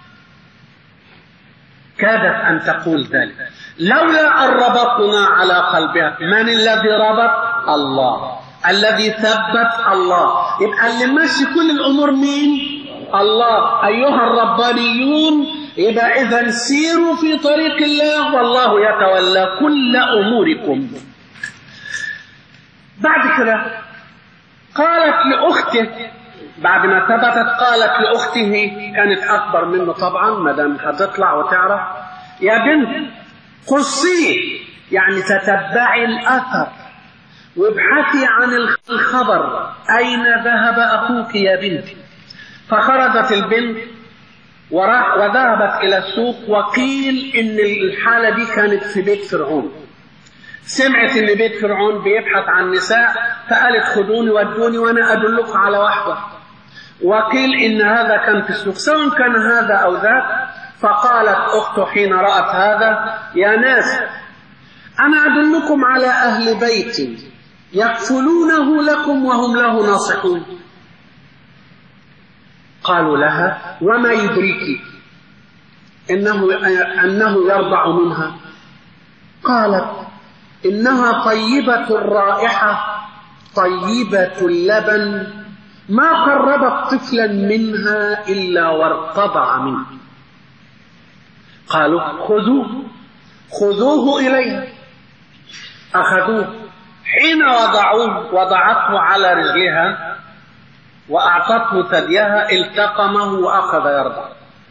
S1: كادت أن تقول ذلك لولا أن ربطنا على قلبها من الذي ربط الله الذي ثبت الله يبقى اللي ماشي كل الأمور مين الله أيها الربانيون يبقى إذا سيروا في طريق الله والله يتولى كل أموركم بعد كده قالت لأخته بعد ما ثبتت قالت لأخته كانت أكبر منه طبعا ما دام هتطلع وتعرف يا بنت قصيه يعني تتبعي الأثر وابحثي عن الخبر أين ذهب أخوك يا بنتي فخرجت البنت وراح وذهبت إلى السوق وقيل إن الحالة دي كانت في بيت فرعون سمعت إن بيت فرعون بيبحث عن نساء فقالت خدوني ودوني وأنا أدلكم على واحدة وقيل إن هذا كان في السوق سواء كان هذا أو ذاك فقالت أخته حين رأت هذا يا ناس أنا أدلكم على أهل بيت يكفلونه لكم وهم له ناصحون قالوا لها وما يدريك إنه, أنه يرضع منها قالت إنها طيبة الرائحة طيبة اللبن ما قربت طفلا منها إلا وارتضع منه قالوا خذوه خذوه إليه أخذوه حين وضعوه وضعته على رجلها وأعطته ثديها التقمه وأخذ يرضع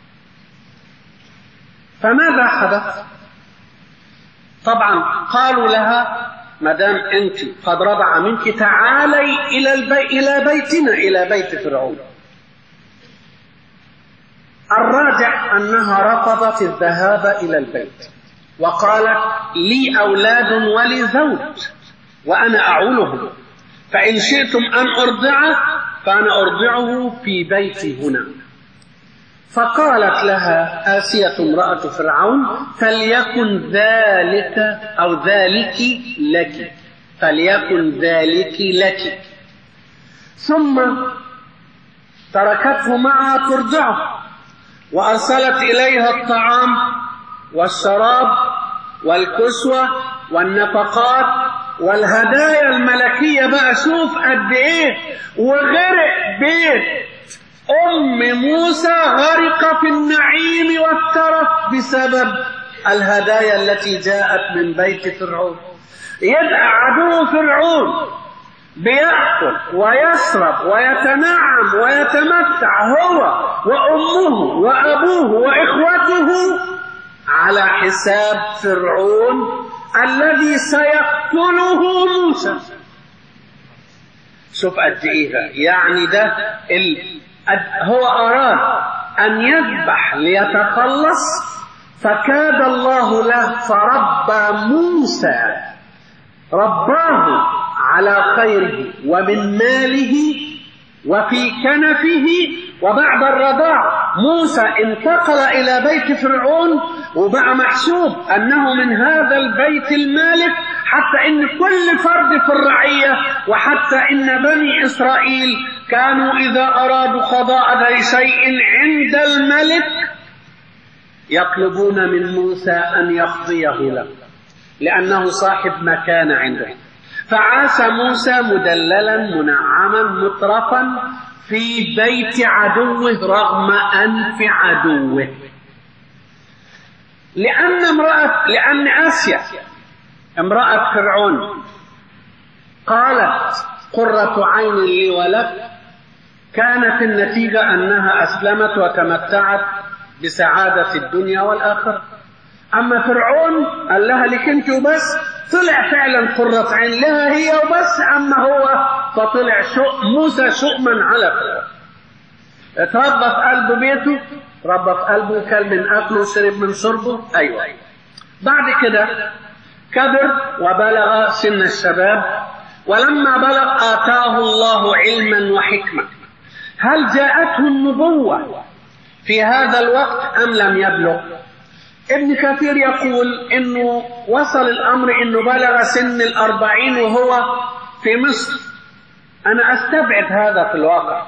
S1: فماذا حدث طبعا قالوا لها ما دام انت قد رضع منك تعالي الى البي... الى بيتنا الى بيت فرعون الراجع انها رفضت الذهاب الى البيت وقالت لي اولاد ولي زوج وانا اعولهم فان شئتم ان ارضعه فانا ارضعه في بيتي هنا فقالت لها آسية امرأة فرعون فليكن ذلك أو ذلك لك فليكن ذلك لك ثم تركته معها ترجعه وأرسلت إليها الطعام والشراب والكسوة والنفقات والهدايا الملكية بقى شوف قد إيه وغرق بيت أم موسى غرق في النعيم والترف بسبب الهدايا التي جاءت من بيت فرعون يبقى عدو فرعون بيأكل ويشرب ويتنعم ويتمتع هو وأمه وأبوه وإخوته على حساب فرعون الذي سيقتله موسى شوف قد ايه يعني ده ال... هو أراد أن يذبح ليتخلص فكاد الله له فربى موسى رباه على خيره ومن ماله وفي كنفه وبعد الرضاع موسى انتقل إلى بيت فرعون وبقى محسوب أنه من هذا البيت المالك حتى إن كل فرد في الرعية وحتى إن بني إسرائيل كانوا إذا أرادوا قضاء ذي شيء عند الملك يطلبون من موسى أن يقضيه له لأنه صاحب مكان عنده فعاش موسى مدللا منعما مترفا في بيت عدوه رغم أنف عدوه لأن امرأة لأن آسيا امرأة فرعون قالت قرة عين لي ولك كانت النتيجة أنها أسلمت وتمتعت بسعادة الدنيا والآخرة أما فرعون قال لها لك أنت وبس طلع فعلا قرة عين لها هي وبس أما هو فطلع شؤ موسى شؤما على فرعون اتربى في قلبه بيته ربى في قلبه كل من أكله وشرب من شربه أيوة بعد كده كبر وبلغ سن الشباب ولما بلغ آتاه الله علما وحكمة هل جاءته النبوة في هذا الوقت أم لم يبلغ ابن كثير يقول انه وصل الامر انه بلغ سن الاربعين وهو في مصر انا استبعد هذا في الواقع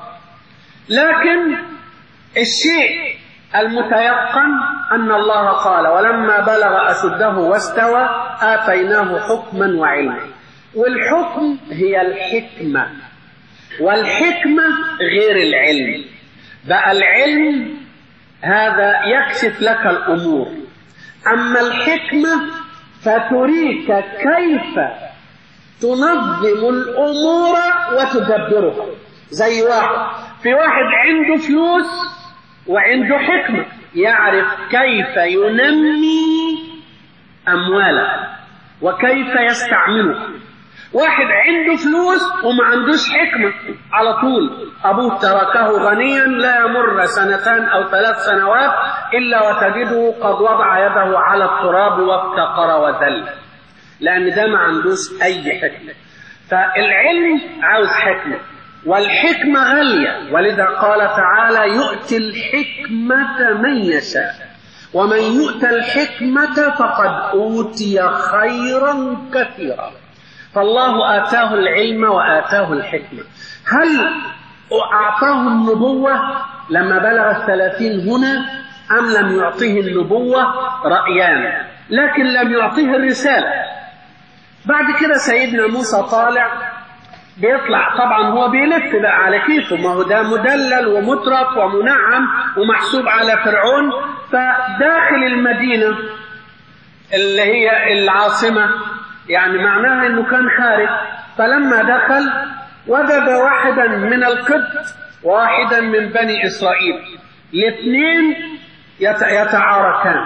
S1: لكن الشيء المتيقن ان الله قال ولما بلغ اشده واستوى اتيناه حكما وعلما والحكم هي الحكمه والحكمه غير العلم بقى العلم هذا يكشف لك الامور أما الحكمة فتريك كيف تنظم الأمور وتدبرها زي واحد في واحد عنده فلوس وعنده حكمة يعرف كيف ينمي أمواله وكيف يستعملها واحد عنده فلوس وما عندوش حكمة على طول أبوه تركه غنيا لا يمر سنتان أو ثلاث سنوات إلا وتجده قد وضع يده على التراب وافتقر وذل لأن ده ما عندوش أي حكمة فالعلم عاوز حكمة والحكمة غالية ولذا قال تعالى يؤتي الحكمة من يشاء ومن يؤتى الحكمة فقد أوتي خيرا كثيرا فالله آتاه العلم وآتاه الحكمة هل أعطاه النبوة لما بلغ الثلاثين هنا أم لم يعطيه النبوة رأيان لكن لم يعطيه الرسالة بعد كده سيدنا موسى طالع بيطلع طبعا هو بيلف بقى على كيفه ما هو ده مدلل ومترف ومنعم ومحسوب على فرعون فداخل المدينة اللي هي العاصمة يعني معناها انه كان خارج فلما دخل وجد واحدا من القبط واحدا من بني اسرائيل الاثنين يتعاركان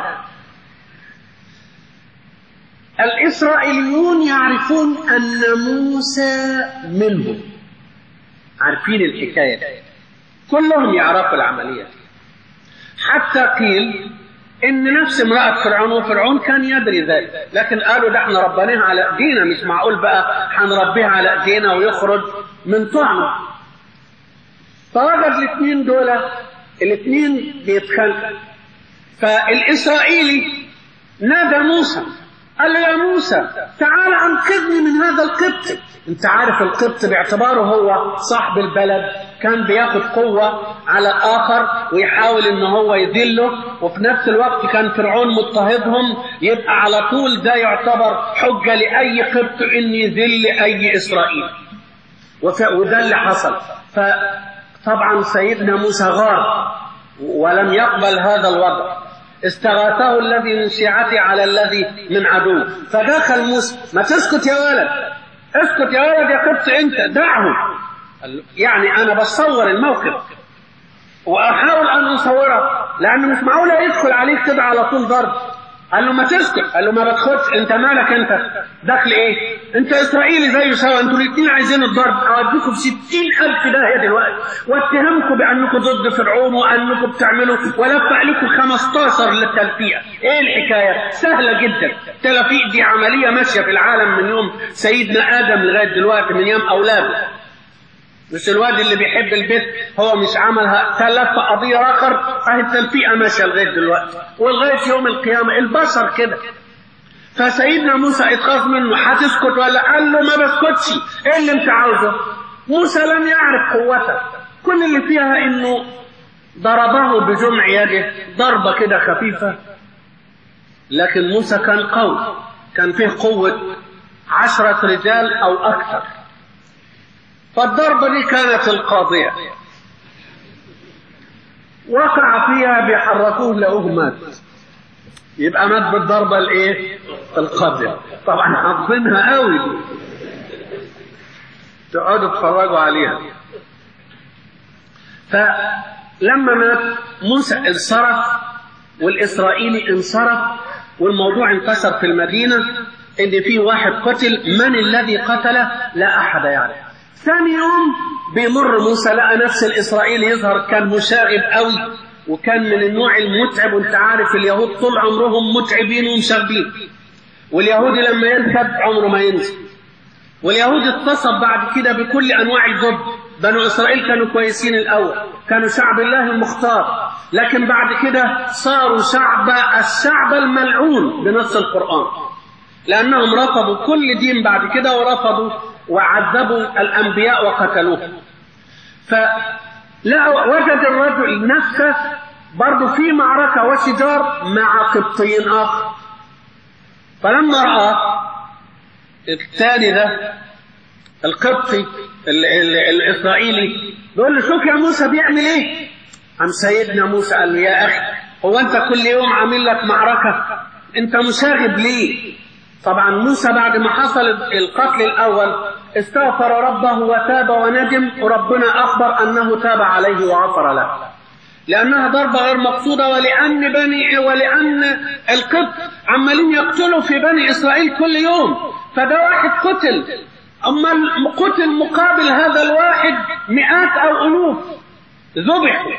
S1: الاسرائيليون يعرفون ان موسى منهم عارفين الحكايه دي كلهم يعرفوا العمليه دي حتى قيل ان نفس امرأة فرعون وفرعون كان يدري ذلك لكن قالوا ده احنا ربناها على ايدينا مش معقول بقى هنربيها على ايدينا ويخرج من طعمه فوجد الاثنين دول الاثنين بيتخانقوا فالاسرائيلي نادى موسى قال له يا موسى تعال انقذني من هذا القبط انت عارف القبط باعتباره هو صاحب البلد كان بياخد قوة على الآخر ويحاول ان هو يذله وفي نفس الوقت كان فرعون مضطهدهم يبقى على طول ده يعتبر حجة لأي قبط ان يذل أي إسرائيل وده اللي حصل فطبعا سيدنا موسى غار ولم يقبل هذا الوضع استغاثه الذي من شيعته على الذي من عدو فدخل موسى ما تسكت يا ولد اسكت يا ولد يا قبط انت دعهم يعني انا بصور الموقف واحاول ان اصوره لانه مش معقول يدخل عليك كده على طول ضرب قال له ما تسكت قال له ما بدخلش انت مالك انت دخل ايه انت اسرائيلي زيه سوا انتوا الاثنين عايزين الضرب اوديكم في ستين الف داهيه دلوقتي واتهمكم بانكم ضد فرعون وانكم بتعملوا ولفق لكم 15 للتلفيق ايه الحكايه سهله جدا التلفيق دي عمليه ماشيه في العالم من يوم سيدنا ادم لغايه دلوقتي من يوم اولاده مش الواد اللي بيحب البيت هو مش عملها تلف قضية آخر أهي التلفيقة ماشية لغاية دلوقتي ولغاية يوم القيامة البشر كده فسيدنا موسى اتخاف منه هتسكت ولا قال له ما بسكتش ايه اللي انت عاوزه موسى لم يعرف قوته كل اللي فيها انه ضربه بجمع يده ضربة كده خفيفة لكن موسى كان قوي كان فيه قوة عشرة رجال أو أكثر فالضربة دي كانت القاضية وقع فيها بيحركوه لقوه مات يبقى مات بالضربة الايه القاضية طبعا حافظينها قوي دي تقعدوا تتفرجوا عليها فلما مات موسى انصرف والإسرائيلي انصرف والموضوع انتشر في المدينة ان في واحد قتل من الذي قتله لا احد يعرف يعني. ثاني يوم بيمر موسى لقى نفس الاسرائيلي يظهر كان مشاغب قوي وكان من النوع المتعب وانت عارف اليهود طول عمرهم متعبين ومشاغبين واليهودي لما ينكب عمره ما ينسى واليهود اتصف بعد كده بكل انواع الجب بنو اسرائيل كانوا كويسين الاول كانوا شعب الله المختار لكن بعد كده صاروا شعب الشعب الملعون بنص القران لانهم رفضوا كل دين بعد كده ورفضوا وعذبوا الأنبياء وقتلوهم فلا وجد الرجل نفسه برضه في معركة وشجار مع قبطي آخر فلما رأى الثاني ده القبطي ال ال الإسرائيلي بيقول له شوف يا موسى بيعمل إيه؟ قام سيدنا موسى قال له يا أخي هو أنت كل يوم عامل لك معركة أنت مشاغب ليه؟ طبعا موسى بعد ما حصل القتل الأول استغفر ربه وتاب وندم وربنا أخبر أنه تاب عليه وغفر له لأنها ضربة غير مقصودة ولأن بني ولأن القبط عمالين يقتلوا في بني إسرائيل كل يوم فده واحد قتل أما قتل مقابل هذا الواحد مئات أو ألوف ذبحوا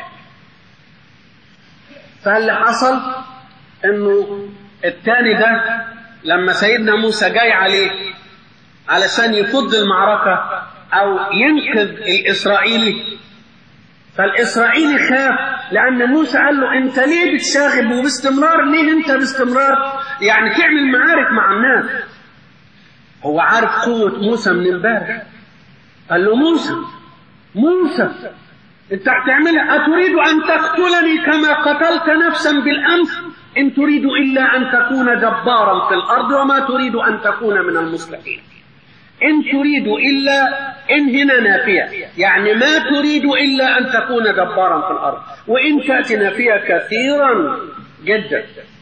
S1: فاللي حصل إنه الثاني ده لما سيدنا موسى جاي عليه علشان يفض المعركة أو ينقذ الإسرائيلي فالإسرائيلي خاف لأن موسى قال له أنت ليه بتشاغب وباستمرار ليه أنت باستمرار يعني تعمل معارك مع الناس هو عارف قوة موسى من امبارح قال له موسى موسى أنت هتعملها أتريد أن تقتلني كما قتلت نفسا بالأمس إن تريد إلا أن تكون جبارا في الأرض وما تريد أن تكون من المصلحين إن تريد إلا إن هنا نافية يعني ما تريد إلا أن تكون جبارا في الأرض وإن تأتي نافية كثيرا جدا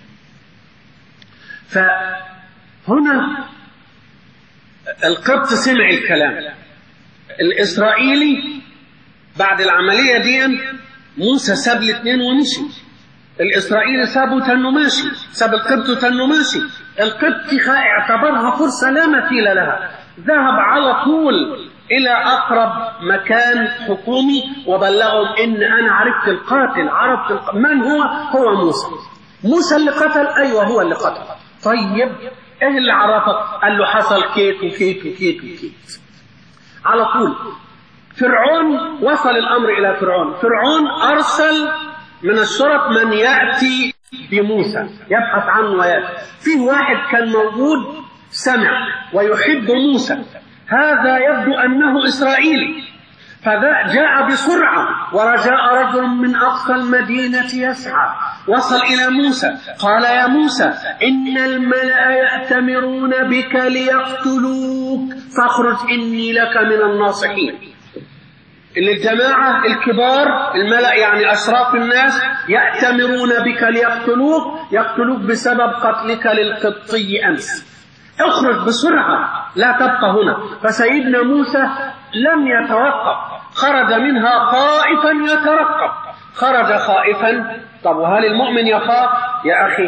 S1: فهنا القبط سمع الكلام الإسرائيلي بعد العملية دي موسى ساب الاثنين ومشي الإسرائيلي سابه تنه ماشي ساب القبط تنه ماشي القبط اعتبرها فرصة لا مثيل لها ذهب على طول إلى أقرب مكان حكومي وبلغهم إن أنا عرفت القاتل عرفت الق... من هو؟ هو موسى موسى اللي قتل أيوه هو اللي قتل طيب إيه اللي عرفك؟ قال له حصل كيت وكيت وكيت وكيت على طول فرعون وصل الأمر إلى فرعون فرعون أرسل من الشرط من يأتي بموسى يبحث عنه ويأتي فيه واحد كان موجود سمع ويحب موسى هذا يبدو أنه إسرائيلي فجاء بسرعة ورجاء رجل من أقصى المدينة يسعى وصل إلى موسى قال يا موسى إن الملأ يأتمرون بك ليقتلوك فاخرج إني لك من الناصحين اللي الجماعة الكبار الملأ يعني أشراف الناس يأتمرون بك ليقتلوك يقتلوك بسبب قتلك للقبطي أمس اخرج بسرعة لا تبقى هنا فسيدنا موسى لم يتوقف خرج منها خائفا يترقب خرج خائفا طب وهل المؤمن يخاف يا أخي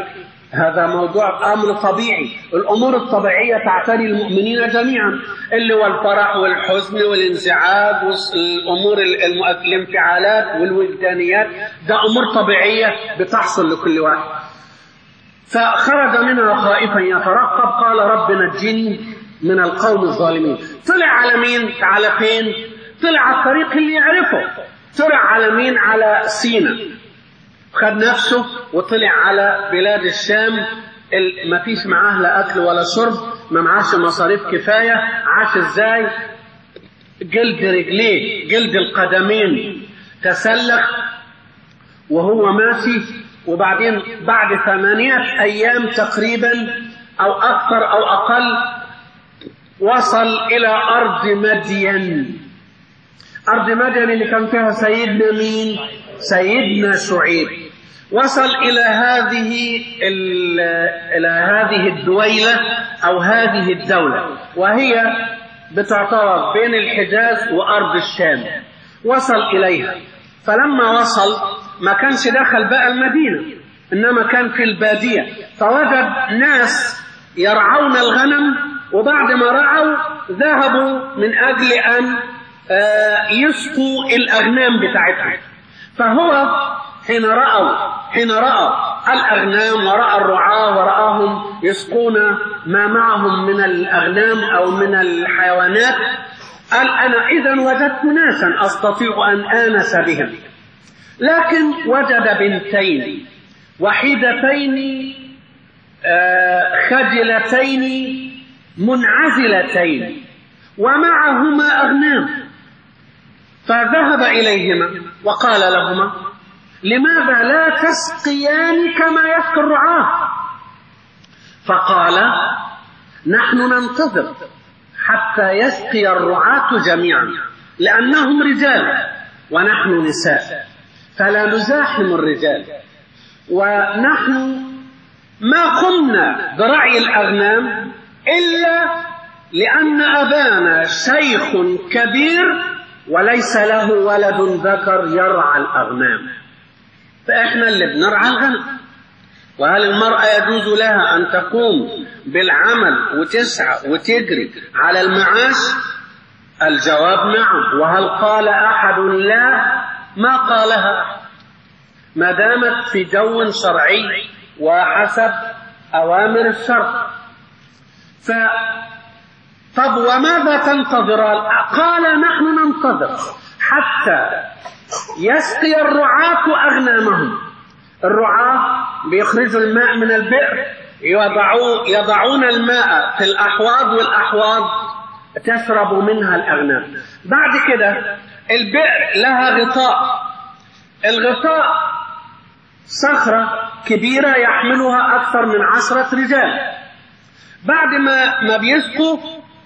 S1: هذا موضوع أمر طبيعي الأمور الطبيعية تعتري المؤمنين جميعا اللي هو الفرح والحزن والانزعاج والأمور الانفعالات والوجدانيات ده أمور طبيعية بتحصل لكل واحد فخرج منها خائفا يترقب قال رب نجني من القوم الظالمين طلع على مين على فين طلع على الطريق اللي يعرفه طلع على مين على سينا خد نفسه وطلع على بلاد الشام ما فيش معاه لا اكل ولا شرب ما معاش مصاريف كفايه عاش ازاي جلد رجليه جلد القدمين تسلخ وهو ماشي وبعدين بعد ثمانية أيام تقريبا أو أكثر أو أقل وصل إلى أرض مدين أرض مدين اللي كان فيها سيدنا مين؟ سيدنا شعيب وصل إلى هذه إلى هذه الدويلة أو هذه الدولة وهي بتعتبر بين الحجاز وأرض الشام وصل إليها فلما وصل ما كانش دخل بقى المدينة إنما كان في البادية فوجد ناس يرعون الغنم وبعد ما رعوا ذهبوا من أجل أن يسقوا الأغنام بتاعتهم فهو حين رأوا حين رأى الأغنام ورأى الرعاة ورآهم يسقون ما معهم من الأغنام أو من الحيوانات قال أنا إذا وجدت ناسا أستطيع أن آنس بهم لكن وجد بنتين وحيدتين خجلتين منعزلتين ومعهما أغنام فذهب إليهما وقال لهما لماذا لا تسقيان كما يسقي الرعاة فقال نحن ننتظر حتى يسقي الرعاة جميعا لأنهم رجال ونحن نساء فلا نزاحم الرجال ونحن ما قمنا برعي الأغنام إلا لأن أبانا شيخ كبير وليس له ولد ذكر يرعى الأغنام فإحنا اللي بنرعى الغنم وهل المرأة يجوز لها أن تقوم بالعمل وتسعى وتجري على المعاش الجواب نعم وهل قال أحد لا ما قالها ما دامت في جو شرعي وحسب أوامر الشرع ف طب وماذا تنتظران قال نحن ننتظر حتى يسقي الرعاة أغنامهم الرعاة بيخرجوا الماء من البئر يضعوا يضعون الماء في الأحواض والأحواض تشرب منها الأغنام بعد كده البئر لها غطاء الغطاء صخرة كبيرة يحملها أكثر من عشرة رجال بعد ما ما بيسقوا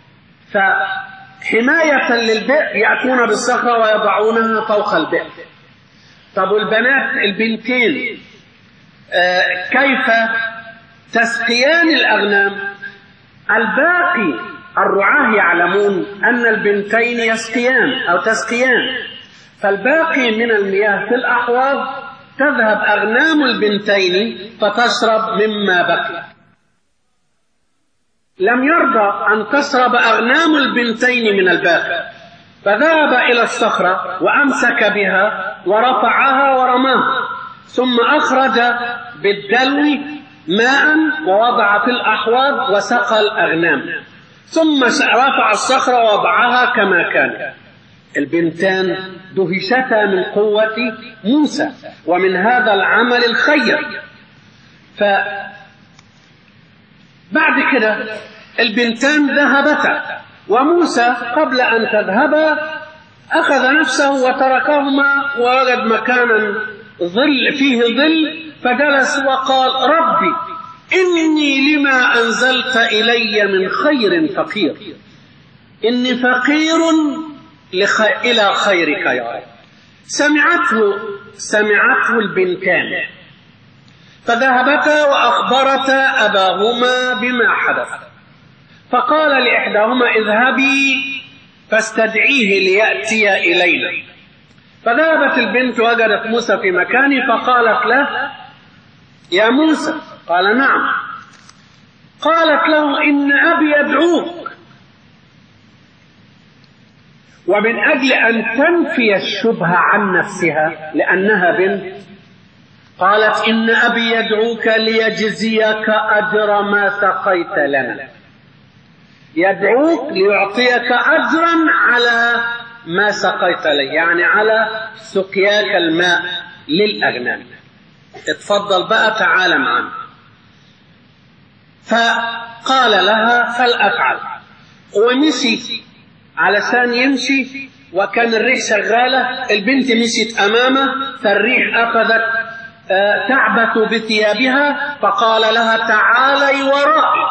S1: فحماية للبئر يأتون بالصخرة ويضعونها فوق البئر طب والبنات البنتين آه كيف تسقيان الأغنام الباقي الرعاة يعلمون أن البنتين يسقيان أو تسقيان فالباقي من المياه في الأحواض تذهب أغنام البنتين فتشرب مما بقي لم يرضى أن تشرب أغنام البنتين من الباقي فذهب إلى الصخرة وأمسك بها ورفعها ورماها ثم أخرج بالدلو ماء ووضع في الأحواض وسقى الأغنام ثم رفع الصخرة ووضعها كما كان البنتان دهشتا من قوة موسى ومن هذا العمل الخير ف بعد كده البنتان ذهبتا وموسى قبل أن تذهبا أخذ نفسه وتركهما ووجد مكانا ظل فيه ظل فجلس وقال ربي إني لما أنزلت إلي من خير فقير إني فقير لخ... إلى خيرك يا رب سمعته سمعته البنتان فذهبتا وأخبرتا أباهما بما حدث فقال لإحداهما اذهبي فاستدعيه ليأتي إلينا فذهبت البنت وجدت موسى في مكانه فقالت له يا موسى قال نعم قالت له إن أبي يدعوك ومن أجل أن تنفي الشبهة عن نفسها لأنها بنت قالت إن أبي يدعوك ليجزيك أجر ما سقيت لنا يدعوك ليعطيك أجرا على ما سقيت لي يعني على سقياك الماء للأغنام اتفضل بقى تعال معنا فقال لها فلأفعل ومشي علشان يمشي وكان الريح شغالة البنت مشيت أمامه فالريح أخذت تعبث بثيابها فقال لها تعالي ورائي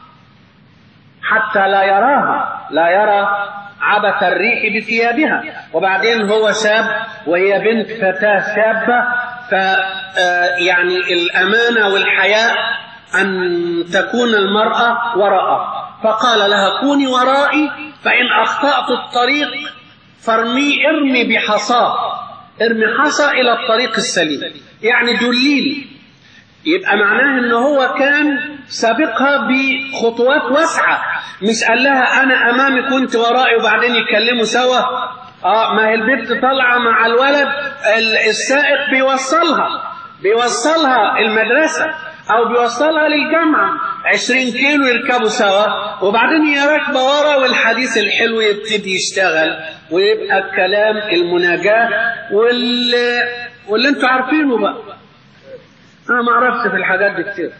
S1: حتى لا يراها لا يرى عبث الريح بثيابها وبعدين هو شاب وهي بنت فتاة شابة ف يعني الأمانة والحياء أن تكون المرأة وراءه فقال لها كوني ورائي فإن أخطأت الطريق فارمي ارمي بحصاه ارمي حصى إلى الطريق السليم يعني دليلي يبقى معناه ان هو كان سابقها بخطوات واسعة مش قال لها انا امامي كنت ورائي وبعدين يتكلموا سوا اه ما هي البنت طالعة مع الولد السائق بيوصلها بيوصلها المدرسة او بيوصلها للجامعة عشرين كيلو يركبوا سوا وبعدين هي راكبة ورا والحديث الحلو يبتدي يشتغل ويبقى الكلام المناجاة واللي, واللي انتوا عارفينه بقى انا ما اعرفش في الحاجات دي كتير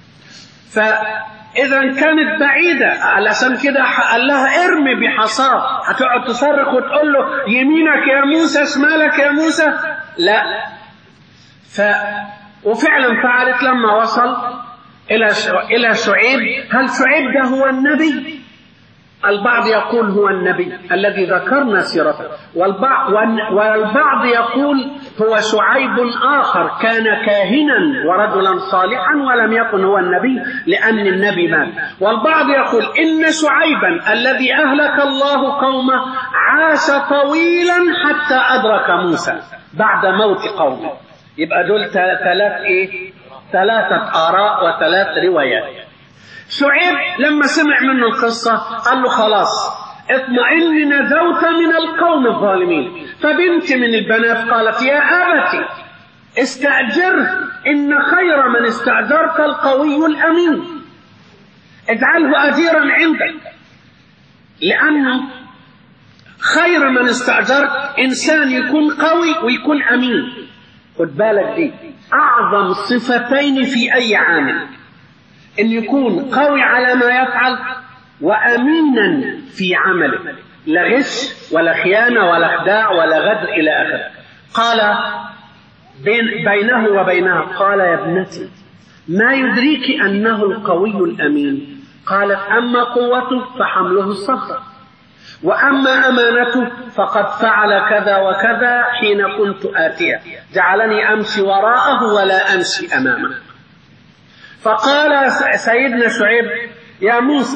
S1: فاذا كانت بعيده علشان كده قال لها ارمي بحصاه هتقعد تصرخ وتقول له يمينك يا موسى شمالك يا موسى لا ف وفعلا فعلت لما وصل الى الى شعيب هل شعيب ده هو النبي البعض يقول هو النبي الذي ذكرنا سيرته والبعض, والبعض يقول هو شعيب آخر كان كاهنا ورجلا صالحا ولم يكن هو النبي لأن النبي مات والبعض يقول إن شعيبا الذي أهلك الله قومه عاش طويلا حتى أدرك موسى بعد موت قومه يبقى دول ثلاث إيه؟ ثلاثة آراء وثلاث روايات شعيب لما سمع منه القصة قال له خلاص اطمئن نجوت من القوم الظالمين فبنت من البنات قالت يا أبت استأجره إن خير من استأجرت القوي الأمين اجعله أجيرا عندك لأنه خير من استأجرت إنسان يكون قوي ويكون أمين خد بالك دي أعظم صفتين في أي عامل ان يكون قوي على ما يفعل وامينا في عمله لا غش ولا خيانه ولا خداع ولا غدر الى اخره قال بين بينه وبينها قال يا ابنتي ما يدريك انه القوي الامين قالت اما قوته فحمله الصخر واما امانته فقد فعل كذا وكذا حين كنت اتيه جعلني امشي وراءه ولا امشي امامه فقال سيدنا شعيب يا موسى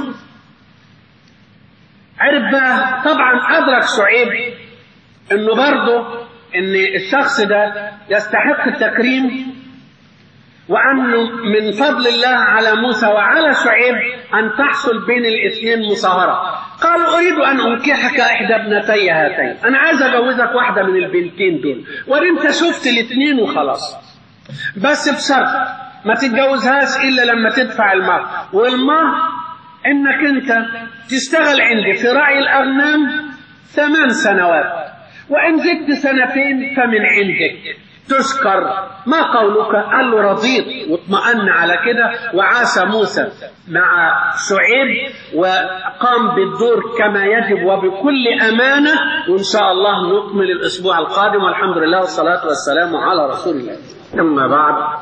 S1: عرف بقى طبعا ادرك شعيب انه برضه ان الشخص ده يستحق التكريم وانه من فضل الله على موسى وعلى شعيب ان تحصل بين الاثنين مصاهره قال اريد ان انكحك احدى ابنتي هاتين انا عايز اجوزك واحده من البنتين دول وانت شفت الاثنين وخلاص بس بشرط ما تتجوزهاش الا لما تدفع المهر والمهر انك انت تشتغل عندي في رعي الاغنام ثمان سنوات وان زدت سنتين فمن عندك تشكر ما قولك قال له رضيت واطمأن على كده وعاش موسى مع شعيب وقام بالدور كما يجب وبكل أمانة وإن شاء الله نكمل الأسبوع القادم والحمد لله والصلاة والسلام على رسول الله أما بعد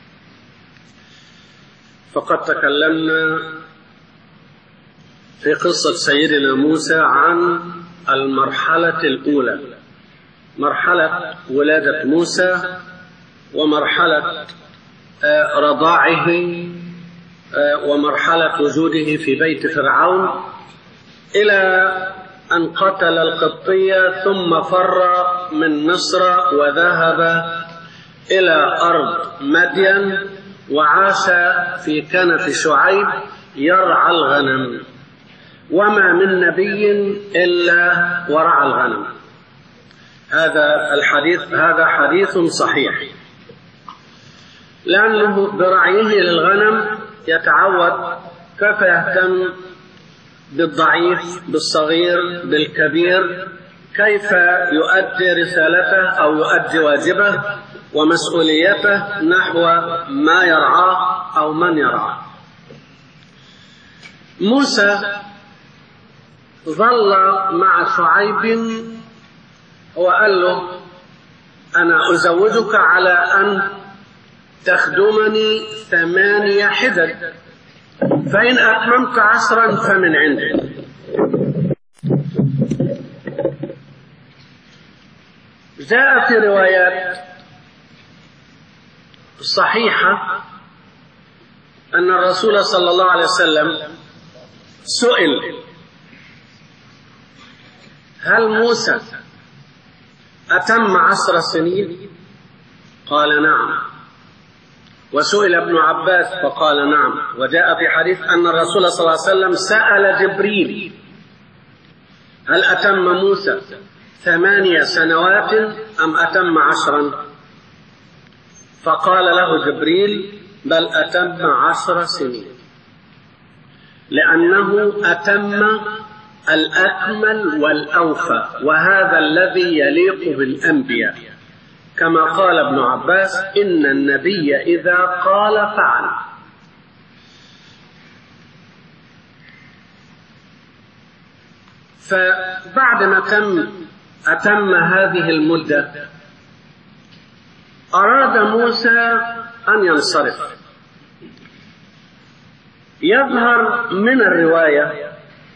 S1: فقد تكلمنا في قصة سيدنا موسى عن المرحلة الأولى مرحلة ولادة موسى ومرحلة رضاعه ومرحلة وجوده في بيت فرعون إلى أن قتل القبطية ثم فر من مصر وذهب إلى أرض مدين
S2: وعاش في كنف شعيب يرعى الغنم وما من نبي إلا ورعى الغنم هذا الحديث هذا حديث صحيح لأنه برعيه للغنم يتعود كيف يهتم بالضعيف بالصغير بالكبير كيف يؤدي رسالته أو يؤدي واجبه ومسؤوليته نحو ما يرعاه أو من يرعاه موسى ظل مع شعيب وقال له أنا أزوجك على أن تخدمني ثمانية حدد فإن أتممت عشرا فمن عندك جاء في روايات صحيحة أن الرسول صلى الله عليه وسلم سئل هل موسى أتم عشر سنين قال نعم وسئل ابن عباس فقال نعم وجاء في حديث أن الرسول صلى الله عليه وسلم سأل جبريل هل أتم موسى ثمانية سنوات أم أتم عشرا فقال له جبريل بل أتم عشر سنين لأنه أتم الأكمل والأوفى وهذا الذي يليق بالأنبياء كما قال ابن عباس إن النبي إذا قال فعل فبعد ما تم أتم هذه المدة أراد موسى أن ينصرف يظهر من الرواية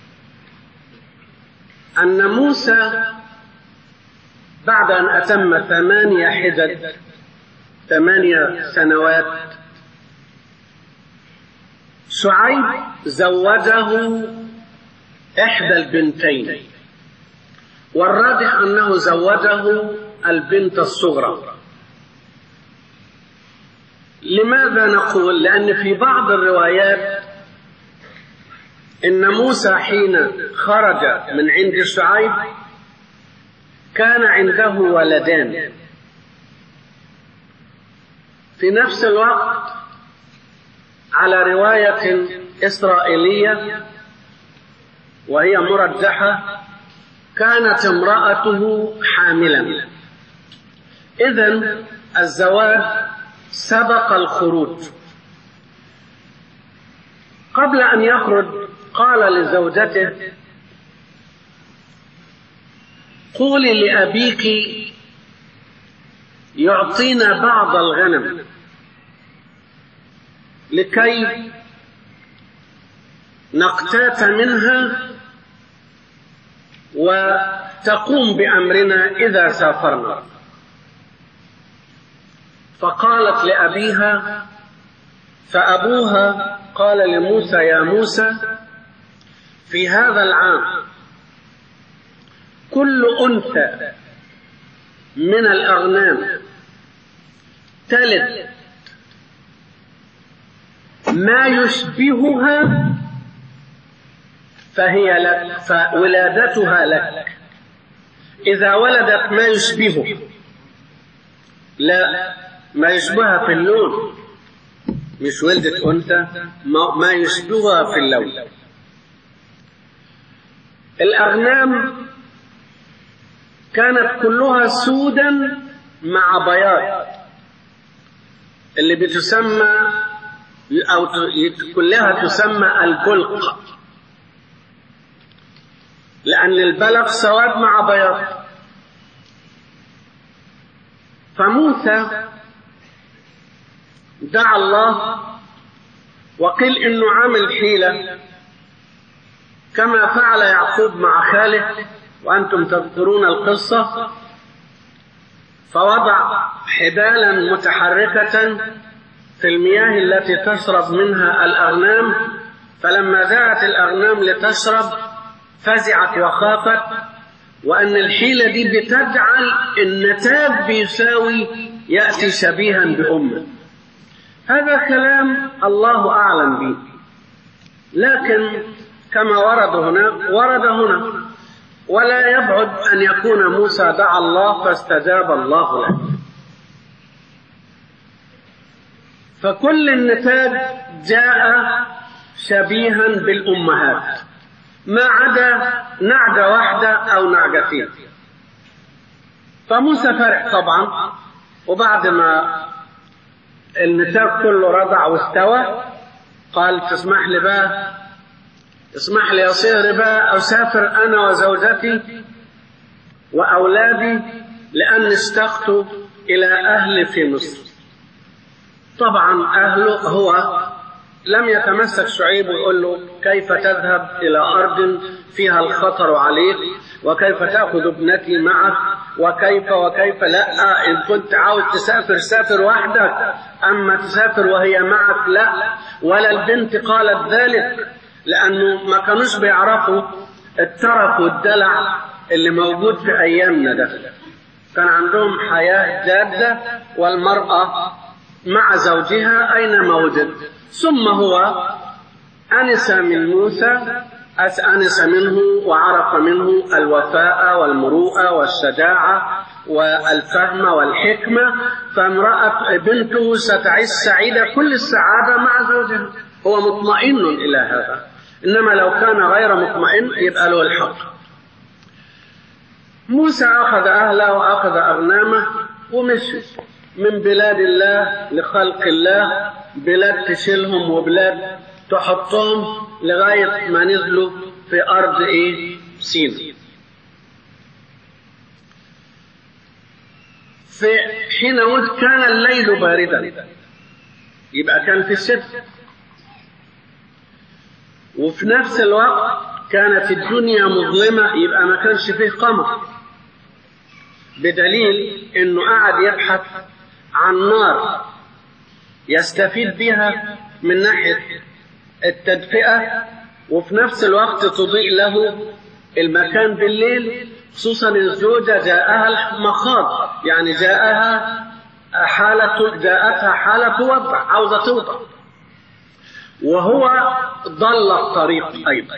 S2: أن موسى بعد أن أتم ثمانية حدد ثمانية سنوات شعيب زوجه إحدى البنتين والراجح أنه زوجه البنت الصغرى لماذا نقول لأن في بعض الروايات إن موسى حين خرج من عند شعيب كان عنده ولدان في نفس الوقت على رواية إسرائيلية وهي مرجحة كانت امرأته حاملا إذا الزواج سبق الخروج قبل أن يخرج قال لزوجته قولي لأبيك يعطينا بعض الغنم لكي نقتات منها وتقوم بأمرنا إذا سافرنا فقالت لأبيها فأبوها قال لموسى يا موسى في هذا العام كل أنثى من الأغنام تلد ما يشبهها فهي لك فولادتها لك إذا ولدت ما يشبهه لا ما يشبهها في اللون مش ولدت أنثى ما يشبهها في اللون الأغنام كانت كلها سودا مع بياض اللي بتسمى أو كلها تسمى البلق لأن البلق سواد مع بياض فموسى دعا الله وقيل انه عامل حيله كما فعل يعقوب مع خاله وانتم تذكرون القصه فوضع حبالا متحركه في المياه التي تشرب منها الاغنام فلما جاءت الاغنام لتشرب فزعت وخافت وان الحيله دي بتجعل النتاج بيساوي ياتي شبيها بامه
S1: هذا كلام الله أعلم به لكن كما ورد هنا ورد هنا ولا يبعد أن يكون موسى دعا الله فاستجاب الله له فكل النتاج جاء شبيها بالأمهات ما عدا نعجة واحدة أو نعجتين فموسى فرح طبعا وبعد ما النتاج كله رضع واستوى قال تسمح لي بقى اسمح لي أصير بقى أسافر أنا وزوجتي وأولادي لأني اشتقت إلى أهلي في مصر طبعا أهله هو لم يتمسك شعيب ويقول له كيف تذهب إلى أرض فيها الخطر عليك وكيف تأخذ ابنتي معك وكيف وكيف لا إن كنت عاوز تسافر سافر وحدك أما تسافر وهي معك لا ولا البنت قالت ذلك لأنه ما كانوش بيعرفوا الترف والدلع اللي موجود في أيامنا ده كان عندهم حياة جادة والمرأة مع زوجها أينما وجد ثم هو أنس من موسى أنس منه وعرف منه الوفاء والمروءة والشجاعة والفهم والحكمة فامرأة بنته ستعيش سعيدة كل السعادة مع زوجها هو مطمئن إلى هذا إنما لو كان غير مطمئن يبقى له الحق موسى أخذ أهله وأخذ أغنامه ومشي من بلاد الله لخلق الله بلاد تشيلهم وبلاد تحطهم لغاية ما نزلوا في أرض إيه؟ سينا. في حين قلت كان الليل باردا يبقى كان في الشتاء وفي نفس الوقت كانت الدنيا مظلمة يبقى ما كانش فيه قمر بدليل انه قعد يبحث عن نار يستفيد بها من ناحية التدفئة وفي نفس الوقت تضيء له المكان بالليل خصوصا الزوجة جاءها المخاض يعني جاءها حالة جاءتها حالة وضع عاوزة توضع وهو ضل الطريق أيضا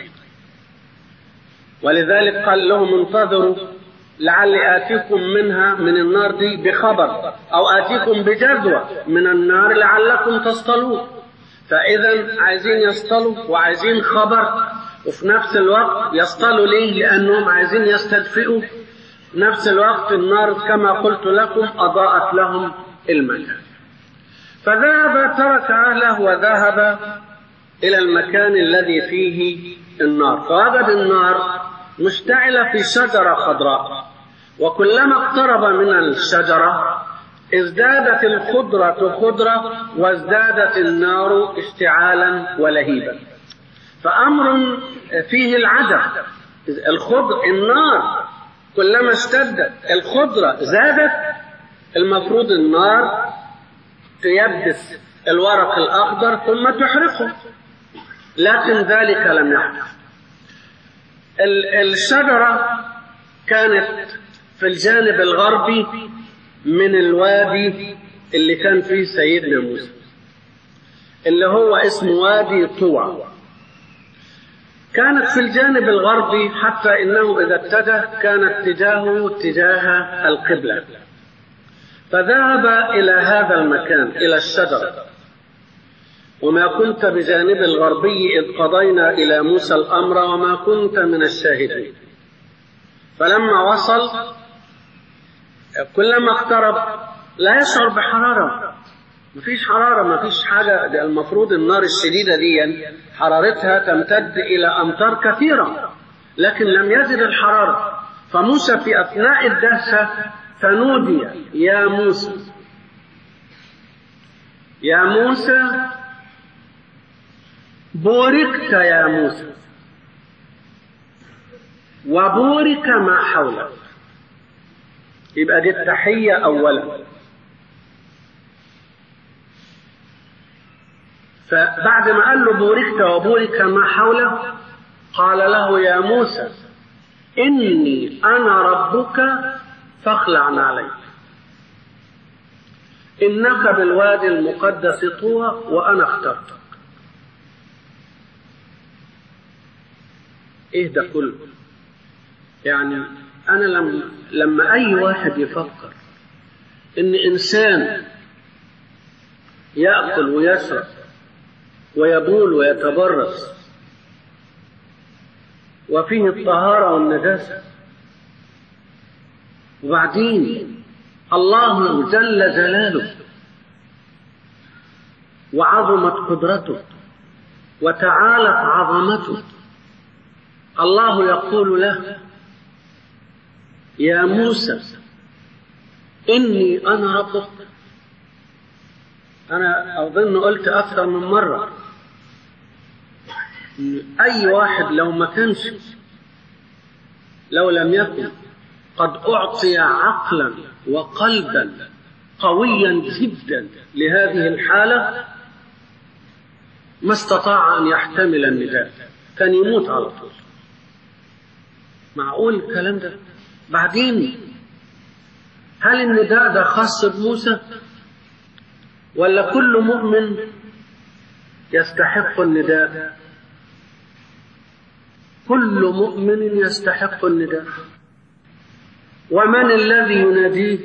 S1: ولذلك قال لهم انتظروا لعلي آتيكم منها من النار دي بخبر أو آتيكم بجدوى من النار لعلكم تصطلون فإذا عايزين يصطلوا وعايزين خبر وفي نفس الوقت يصطلوا ليه لأنهم عايزين يستدفئوا في نفس الوقت النار كما قلت لكم أضاءت لهم المكان فذهب ترك أهله وذهب إلى المكان الذي فيه النار فوجد النار مشتعلة في شجرة خضراء وكلما اقترب من الشجرة ازدادت الخضرة خضرة وازدادت النار اشتعالا ولهيبا فأمر فيه العجب الخضر النار كلما اشتدت الخضرة زادت المفروض النار تيبس الورق الأخضر ثم تحرقه لكن ذلك لم يحدث الشجرة كانت في الجانب الغربي من الوادي اللي كان فيه سيدنا موسى اللي هو اسمه وادي طوى كانت في الجانب الغربي حتى انه اذا اتجه كان اتجاهه اتجاه القبله فذهب الى هذا المكان الى الشجره وما كنت بجانب الغربي إذ قضينا إلى موسى الأمر وما كنت من الشاهدين فلما وصل كلما اقترب لا يشعر بحرارة مفيش حرارة مفيش حاجة ده المفروض النار الشديدة دي حرارتها تمتد إلى أمتار كثيرة لكن لم يزد الحرارة فموسى في أثناء الدهشة فنودي يا موسى يا موسى بوركت يا موسى وبورك ما حولك يبقى دي التحية أولا فبعد ما قال له بوركت وبورك ما حولك قال له يا موسى إني أنا ربك فاخلع عليك إنك بالوادي المقدس طوى وأنا اخترتك إيه ده كله يعني أنا لما, لما أي واحد يفكر إن إنسان يأكل ويشرب ويبول ويتبرز وفيه الطهارة والنجاسة وبعدين الله جل جلاله وعظمت قدرته وتعالت عظمته الله يقول له يا موسى إني أنا ربك أنا أظن قلت أكثر من مرة أي واحد لو ما كانش لو لم يكن قد أعطي عقلا وقلبا قويا جدا لهذه الحالة ما استطاع أن يحتمل النداء كان يموت على طول معقول الكلام ده بعدين هل النداء ده خاص بموسى ولا كل مؤمن يستحق النداء كل مؤمن يستحق النداء ومن الذي يناديه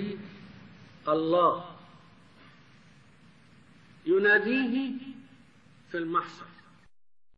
S1: الله يناديه في المحشر